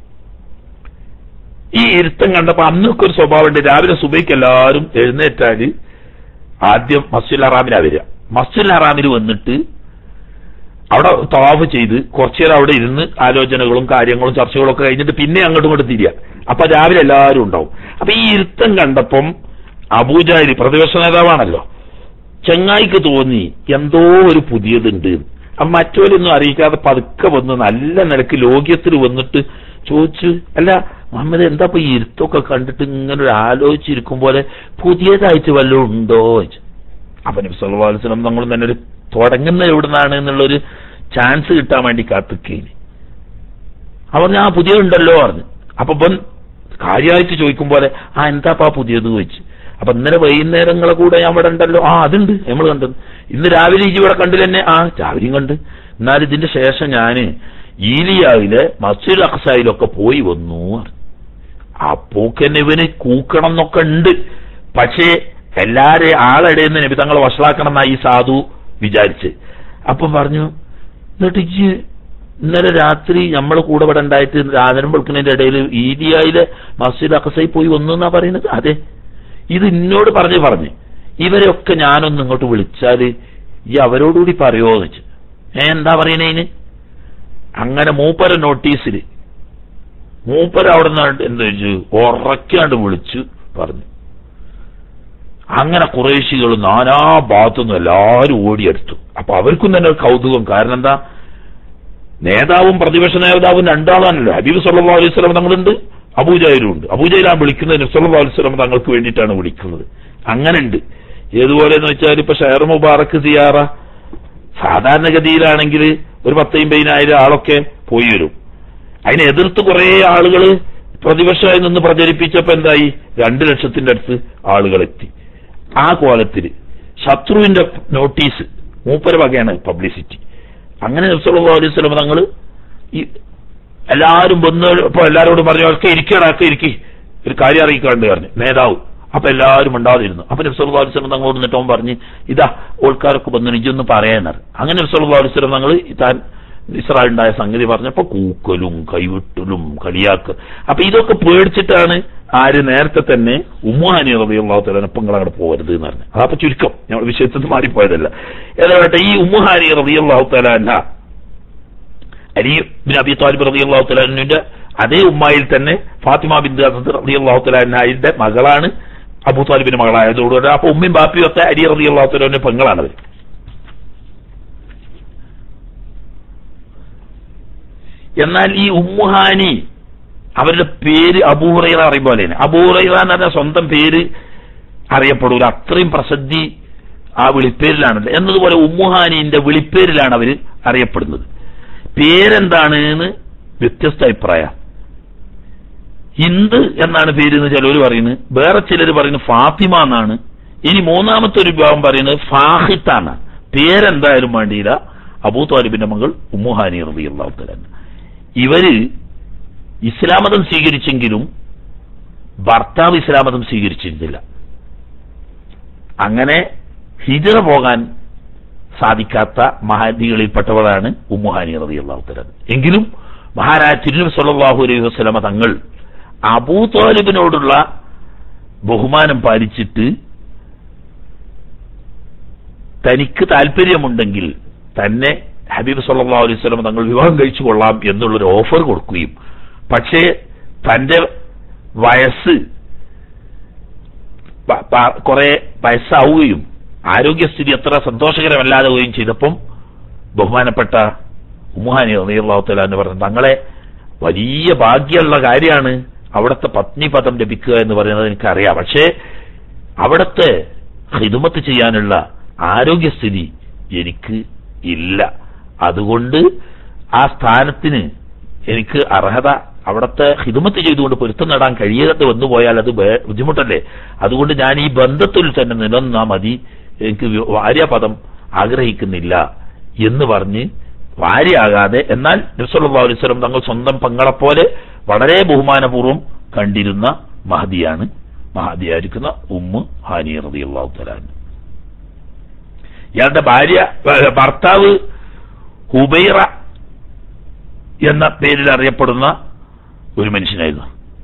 ഈ ഇരുത്തം കണ്ടപ്പോ അന്നൊക്കെ ഒരു സ്വഭാവമുണ്ട് രാവിലെ സുബൈക്ക് എല്ലാവരും എഴുന്നേറ്റാല് ആദ്യം മസ്ജിദ് ഹറാമിലാ വരിക മസ്ജിദ് ഹറാമിൽ വന്നിട്ട് അവിടെ തവാഫ് ചെയ്ത് കുറച്ചുനേരം അവിടെ ഇരുന്ന് ആലോചനകളും കാര്യങ്ങളും ചർച്ചകളും ഒക്കെ കഴിഞ്ഞിട്ട് പിന്നെ അങ്ങോട്ടും ഇങ്ങോട്ടും തിരിക അപ്പൊ രാവിലെ എല്ലാവരും ഉണ്ടാവും അപ്പൊ ഈ ഇരുത്തം കണ്ടപ്പം അബൂജാരി പ്രതിപക്ഷ നേതാവാണല്ലോ ചെങ്ങായിക്ക് തോന്നി എന്തോ ഒരു പുതിയതുണ്ട് അപ്പൊ മറ്റോരൊന്നും അറിയിക്കാതെ പതുക്കെ വന്ന് നല്ല നിലക്ക് ലോക്യത്തിൽ വന്നിട്ട് ചോദിച്ചു അല്ല മുഹമ്മദ് എന്താ ഇപ്പൊ ഈ ഇരുത്തൊക്കെ കണ്ടിട്ട് ഇങ്ങനെ ഒരു ആലോചിച്ചിരിക്കും പോലെ പുതിയതായിട്ട് വല്ലതും ഉണ്ടോ ചോദിച്ചു അപ്പൊ നബി സല്ലല്ലാഹു അലൈഹി വസല്ലം തങ്ങൾ തന്നെ ഒരു തുടങ്ങുന്ന എവിടുന്നാണ് എന്നുള്ളൊരു ചാൻസ് കിട്ടാൻ വേണ്ടി കാത്തിക്കേന് അവർ ഞാൻ പുതിയ ഉണ്ടല്ലോ പറഞ്ഞു അപ്പൊ ഇപ്പം കാര്യമായിട്ട് ചോദിക്കും പോലെ ആ എന്താപ്പാ പുതിയത് ചോദിച്ചു അപ്പൊ ഇന്നലെ വൈകുന്നേരങ്ങളെ കൂടെ ഞാൻ ഇവിടെ ഉണ്ടല്ലോ ആ അതുണ്ട് നമ്മൾ കണ്ടത് ഇന്ന് രാവിലെ ഇജി ഇവിടെ കണ്ടില്ല തന്നെ ആ രാവിലെയും കണ്ട് എന്നാൽ ഇതിന്റെ ശേഷം ഞാന് ഈലിയാവിലെ മസ്ജിദ് അക്സായിലൊക്കെ പോയി വന്നു പറഞ്ഞു. അപ്പോക്കന്നെ ഇവന് കൂക്കണം എന്നൊക്കെ ഉണ്ട് പക്ഷേ എല്ലാരെയും ആളെടയിൽ നിന്ന് നബി തങ്ങളെ വഷളാക്കണം എന്നാ ഈ സാധു വിചാരിച്ച് അപ്പം പറഞ്ഞു എന്നിട്ട് ഇജ്ജ് ഇന്നലെ രാത്രി നമ്മൾ കൂടെ ഇവിടെ ഉണ്ടായിട്ട് രാധനം വെളുക്കുന്നതിന്റെ ഇടയിൽ ഈദിയായിലെ മസ്ജിദ് അക്കസൈ പോയി വന്നു എന്നാ പറയുന്നത് അതെ ഇത് എന്നോട് പറഞ്ഞു പറഞ്ഞ് ഇവരെയൊക്കെ ഞാനൊന്ന് ഇങ്ങോട്ട് വിളിച്ചാല് ഈ അവരോടുകൂടി പറയുമോന്ന് വെച്ച് ഏ എന്താ പറയണേന് അങ്ങനെ മൂപ്പര നോട്ടീസിൽ മൂപ്പര അവിടെ നിന്ന് എന്ത് വെച്ചു ഉറക്കാണ്ട് വിളിച്ചു പറഞ്ഞു അങ്ങനെ കുറേശികൾ നാനാ ഭാഗത്തുനിന്നും എല്ലാവരും ഓടിയെടുത്തു അപ്പൊ അവർക്കും തന്നെ ഒരു കൗതുകം കാരണം എന്താ നേതാവും പ്രതിപക്ഷ നേതാവും രണ്ടാളാണല്ലോ ഹബീബ് സല്ലാ അലൈഹി സ്വലം തങ്ങളുണ്ട് അബൂജാഹിലും ഉണ്ട് അബൂജാഹിലാണ് വിളിക്കുന്നത് സല്ലാ അലൈഹി സ്വലം തങ്ങൾക്ക് വേണ്ടിയിട്ടാണ് വിളിക്കുന്നത് അങ്ങനെ ഉണ്ട് ഏതുപോലെ എന്ന് വെച്ചാൽ ഇപ്പൊ ഷെയർ മുബാറക്ക് സിയാറ സാധാരണഗതിയിലാണെങ്കിൽ ഒരു പത്തമ്പതിനായിരം ആളൊക്കെ പോയി വരും അതിനെ എതിർത്ത് കുറെ ആളുകൾ പ്രതിപക്ഷമായി നിന്ന് പ്രചരിപ്പിച്ചപ്പോ എന്തായി രണ്ടു ലക്ഷത്തിന്റെ അടുത്ത് ആളുകൾ എത്തി ആ കോലത്തില് ശത്രുവിന്റെ നോട്ടീസ് മൂപ്പര വകയാണ് പബ്ലിസിറ്റി അങ്ങനെ നബ്സല്ലാ അലൈഹി സ്വലം തങ്ങൾ ഈ എല്ലാവരും വന്ന് ഇപ്പൊ എല്ലാവരോടും പറഞ്ഞു ഒക്കെ ഇരിക്കണം ഒക്കെ ഇരിക്കി ഒരു കാര്യം അറിയിക്കാണ്ട് പറഞ്ഞു നേതാവ് അപ്പൊ എല്ലാവരും ഉണ്ടാതിരുന്നു അപ്പൊ നബ്സല്ലാ അലൈഹി സ്വലം തങ്ങളോട് നിന്നിട്ട് അവൻ പറഞ്ഞു ഇതാ ഓൾക്കാരൊക്കെ വന്നു ഇജൊന്ന് പറയാനാറ് അങ്ങനെ നബ്സല്ലാ അലൈഹി സ്വലം തങ്ങൾ താൻ ഇസ്രായേലുണ്ടായ സംഗതി പറഞ്ഞപ്പോ കൂക്കലും കൈവിട്ടലും കളിയാക്കൽ അപ്പൊ ഇതൊക്കെ പേടിച്ചിട്ടാണ് ആര് നേരത്തെ തന്നെ ഉമ്മാനി റബിയുള്ള തലനപ്പം അങ്ങോട്ട് പോകരുത് എന്ന് പറഞ്ഞു അതപ്പൊ ചുരുക്കം ഞങ്ങൾ വിഷയത്തിൽ നിന്ന് മാറിപ്പോയതല്ല ഏതാവട്ടെ ഈ ഉമ്മുഹാനി റബിയുള്ള തലാന അലി ബിൻ അബി താലിബ് റബിയുള്ള തലാനുവിന്റെ അതേ ഉമ്മായിൽ തന്നെ ഫാത്തിമ ബിൻ റബിയുള്ള തലാനായിന്റെ മകളാണ് അബൂ താലിബിന്റെ മകളായതോടുകൂടെ അപ്പൊ ഉമ്മയും ബാപ്പിയും ഒക്കെ അലി റബിയുള്ള തലാന്റെ പെങ്ങളാണ് അവർ എന്നാൽ ഈ ഉമ്മുഹാനി അവരുടെ പേര് അബൂറൈറ അറിയുമ്പോൾ തന്നെ അബൂറൈറ എന്ന് പറഞ്ഞ സ്വന്തം പേര് അറിയപ്പെടൂല അത്രയും പ്രസിദ്ധി ആ വിളിപ്പേരിലാണല്ലോ എന്നതുപോലെ ഉമ്മുഹാനിന്റെ വിളിപ്പേരിലാണ് അവർ അറിയപ്പെടുന്നത് പേരെന്താണ് എന്ന് വ്യത്യസ്ത അഭിപ്രായം ഹിന്ദ് എന്നാണ് പേര് എന്ന് ചിലർ പറയുന്നത് വേറെ ചിലർ പറയുന്നത് ഫാത്തിമ എന്നാണ് ഇനി മൂന്നാമത്തെ ഒരു വിഭാഗം പറയുന്നത് ഫാഹിത്താണ് പേരെന്തായാലും വേണ്ടിയില്ല അബൂ താലിബിന്റെ മകൾ ഉമ്മുഹാനി റബിയുള്ള ഇവര് ഇസ്ലാമതം സ്വീകരിച്ചെങ്കിലും ഭർത്താവ് ഇസ്ലാമതം സ്വീകരിച്ചിരുന്നില്ല അങ്ങനെ ഹിജറ പോകാൻ സാധിക്കാത്ത മഹാദികളിൽപ്പെട്ടവരാണ് ഉമ്മുഹാനി റബി അള്ളാഹുത്തല എങ്കിലും മഹാരാജ തിരുനബി സല്ലാഹു അലൈഹി വസ്ലമ തങ്ങൾ അബൂ താലിബിനോടുള്ള ബഹുമാനം പാലിച്ചിട്ട് തനിക്ക് താല്പര്യമുണ്ടെങ്കിൽ തന്നെ ഹബീബ് സല്ലാ അലൈഹി സ്വലം തങ്ങൾ വിവാഹം കഴിച്ചു കൊള്ളാം എന്നുള്ളൊരു ഓഫർ കൊടുക്കുകയും പക്ഷേ തന്റെ വയസ്സ് കുറെ വയസ്സാവുകയും ആരോഗ്യസ്ഥിതി അത്ര സന്തോഷകരമല്ലാതാവുകയും ചെയ്തപ്പം ബഹുമാനപ്പെട്ട ഉമ്മുഹാനി റളിയല്ലാഹുത്തല എന്ന് പറഞ്ഞു തങ്ങളെ വലിയ ഭാഗ്യമുള്ള കാര്യമാണ് അവിടുത്തെ പത്നി പദം ലഭിക്കുക എന്ന് പറയുന്നത് എനിക്കറിയാം പക്ഷേ അവിടുത്തെ ഹിദുമത്ത് ചെയ്യാനുള്ള ആരോഗ്യസ്ഥിതി എനിക്ക് ഇല്ല അതുകൊണ്ട് ആ സ്ഥാനത്തിന് എനിക്ക് അർഹത അവിടുത്തെ ഹിദുമത്ത് ചെയ്തുകൊണ്ട് പൊരുത്തം നേടാൻ കഴിയാതെ വന്നു പോയാൽ അത് ബുദ്ധിമുട്ടല്ലേ അതുകൊണ്ട് ഞാൻ ഈ ബന്ധത്തിൽ തന്നെ നിലനിന്നാ മതി എനിക്ക് ഭാര്യാപദം ആഗ്രഹിക്കുന്നില്ല എന്ന് പറഞ്ഞ് ഭാര്യയാകാതെ എന്നാൽ നബ്സല്ലാ അലൈവലം തങ്ങൾ സ്വന്തം പങ്ങളെപ്പോലെ വളരെ ബഹുമാനപൂർവ്വം കണ്ടിരുന്ന മഹദിയാണ് മഹദിയായിരിക്കുന്ന ഉമ്മ് ഹാനി റതി അള്ളാഹു തലാൻ ഇയാളുടെ ഭാര്യ ഭർത്താവ് ഹുബൈറ എന്ന പേരിൽ അറിയപ്പെടുന്ന ഒരു മനുഷ്യനായിരുന്നു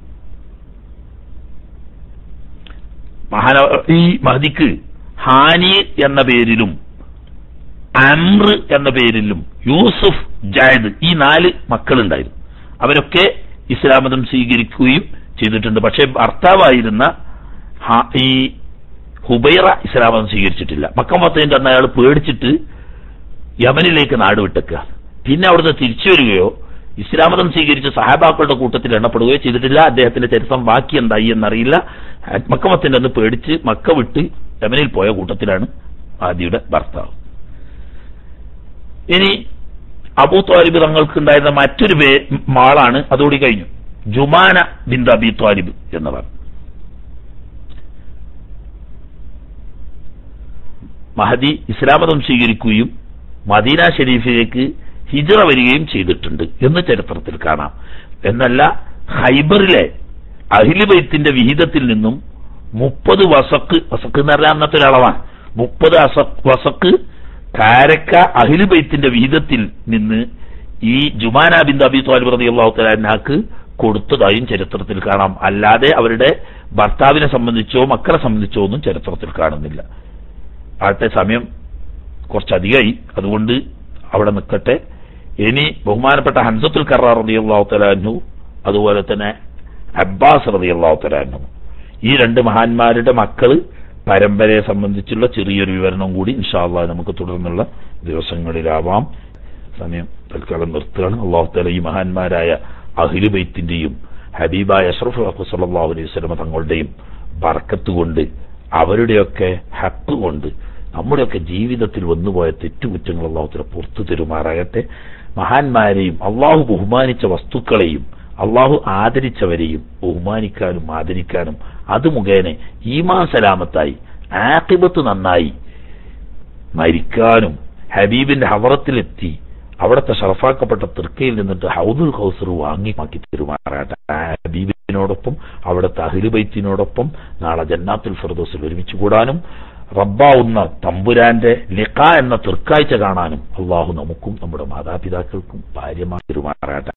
മഹാന ഈ മഹദിക്ക് ഹാനി എന്ന പേരിലും അമ്ര എന്ന പേരിലും യൂസുഫ് ജായദ് ഈ നാല് മക്കളുണ്ടായിരുന്നു അവരൊക്കെ ഇസ്ലാമതം സ്വീകരിക്കുകയും ചെയ്തിട്ടുണ്ട് പക്ഷേ ഭർത്താവായിരുന്ന ഈ ഹുബൈറ ഇസ്ലാമതം സ്വീകരിച്ചിട്ടില്ല മക്കമത്തതിന്റെ അന്ന് അയാൾ പേടിച്ചിട്ട് യമനിലേക്ക് നാട് വിട്ടേക്കുക പിന്നെ അവിടുന്ന് തിരിച്ചു വരികയോ ഇസ്ലാമതം സ്വീകരിച്ച സഹാബാക്കളുടെ കൂട്ടത്തിൽ എണ്ണപ്പെടുകയോ ചെയ്തിട്ടില്ല അദ്ദേഹത്തിന്റെ ചരിത്രം ബാക്കി എന്തായി എന്നറിയില്ല മക്കമത്തിന്റെ അന്ന് പേടിച്ച് മക്ക വിട്ട് യമനിൽ പോയ കൂട്ടത്തിലാണ് ആദിയുടെ ഭർത്താവ് ഇനി അബൂ ത്വാലിബ് തങ്ങൾക്കുണ്ടായിരുന്ന മറ്റൊരു പേ മാളാണ് അതോടി കഴിഞ്ഞു ജുമാന ബിന്ദ അബി ത്വാലിബ് എന്നവർ മഹദി ഇസ്ലാമതം സ്വീകരിക്കുകയും മദീന ഷെരീഫിലേക്ക് ഹിജറ വരികയും ചെയ്തിട്ടുണ്ട് എന്ന് ചരിത്രത്തിൽ കാണാം എന്നല്ല ഹൈബറിലെ അഹിലുബൈത്തിന്റെ വിഹിതത്തിൽ നിന്നും മുപ്പത് വസക്ക് വസക്ക് എന്ന് പറഞ്ഞാൽ അന്നത്തെ ഒരു അളവാണ് മുപ്പത് വസക്ക് കാരക്ക അഹിലുബൈത്തിന്റെ വിഹിതത്തിൽ നിന്ന് ഈ ജുമാന ബിൻ അബി ത്വാലിബ് റതി അള്ളാഹു തലാക്ക് കൊടുത്തതായും ചരിത്രത്തിൽ കാണാം അല്ലാതെ അവരുടെ ഭർത്താവിനെ സംബന്ധിച്ചോ മക്കളെ സംബന്ധിച്ചോ ഒന്നും ചരിത്രത്തിൽ കാണുന്നില്ല ആദ്യത്തെ സമയം കുറച്ചധികമായി അതുകൊണ്ട് അവിടെ നിൽക്കട്ടെ ഇനി ബഹുമാനപ്പെട്ട ഹൻസത്തുൽ കറാർ റതി അള്ളാഹു തലാഹു അതുപോലെ തന്നെ അബ്ബാസ് റതി അള്ളാഹു തലാഹു ഈ രണ്ട് മഹാന്മാരുടെ മക്കള് പരമ്പരയെ സംബന്ധിച്ചുള്ള ചെറിയൊരു വിവരണം കൂടി ഇൻഷാല്ല നമുക്ക് തുടർന്നുള്ള ദിവസങ്ങളിലാവാം സമയം തൽക്കാലം നിർത്തുകയാണ് അള്ളാഹു തല ഈ മഹാന്മാരായ അഹിലു ബൈത്തിന്റെയും ഹബീബായ അഷ്റഫ് അലഹു സല്ലാഹു അലൈഹി സ്വലമ തങ്ങളുടെയും ബർക്കത്ത് കൊണ്ട് അവരുടെയൊക്കെ ഹക്ക് കൊണ്ട് നമ്മുടെയൊക്കെ ജീവിതത്തിൽ വന്നുപോയ തെറ്റുകുറ്റങ്ങൾ അള്ളാഹുത്തല പുറത്തു തരുമാറാകട്ടെ മഹാന്മാരെയും അള്ളാഹു ബഹുമാനിച്ച വസ്തുക്കളെയും അള്ളാഹു ആദരിച്ചവരെയും ബഹുമാനിക്കാനും ആദരിക്കാനും അത് മുഖേന ഈമാ സലാമത്തായി ആക്കിബത്ത് നന്നായി മരിക്കാനും ഹബീബിന്റെ ഹവറത്തിലെത്തി അവിടുത്തെ ഷറഫാക്കപ്പെട്ട തൃക്കയിൽ നിന്നിട്ട് ഹൗദുൽ ഹൗസർ വാങ്ങി മാക്കി തരുമാറാട്ടെ ഹബീബിനോടൊപ്പം അവിടുത്തെ അഹിലുബൈത്തിനോടൊപ്പം നാളെ ജന്നാത്തുൽ ഫിർദോസിൽ ഒരുമിച്ച് കൂടാനും റബ്ബാവുന്ന തമ്പുരാന്റെ ലിഖ എന്ന തൃക്കാഴ്ച കാണാനും അള്ളാഹു നമുക്കും നമ്മുടെ മാതാപിതാക്കൾക്കും ഭാര്യമാരുമാറാട്ടെ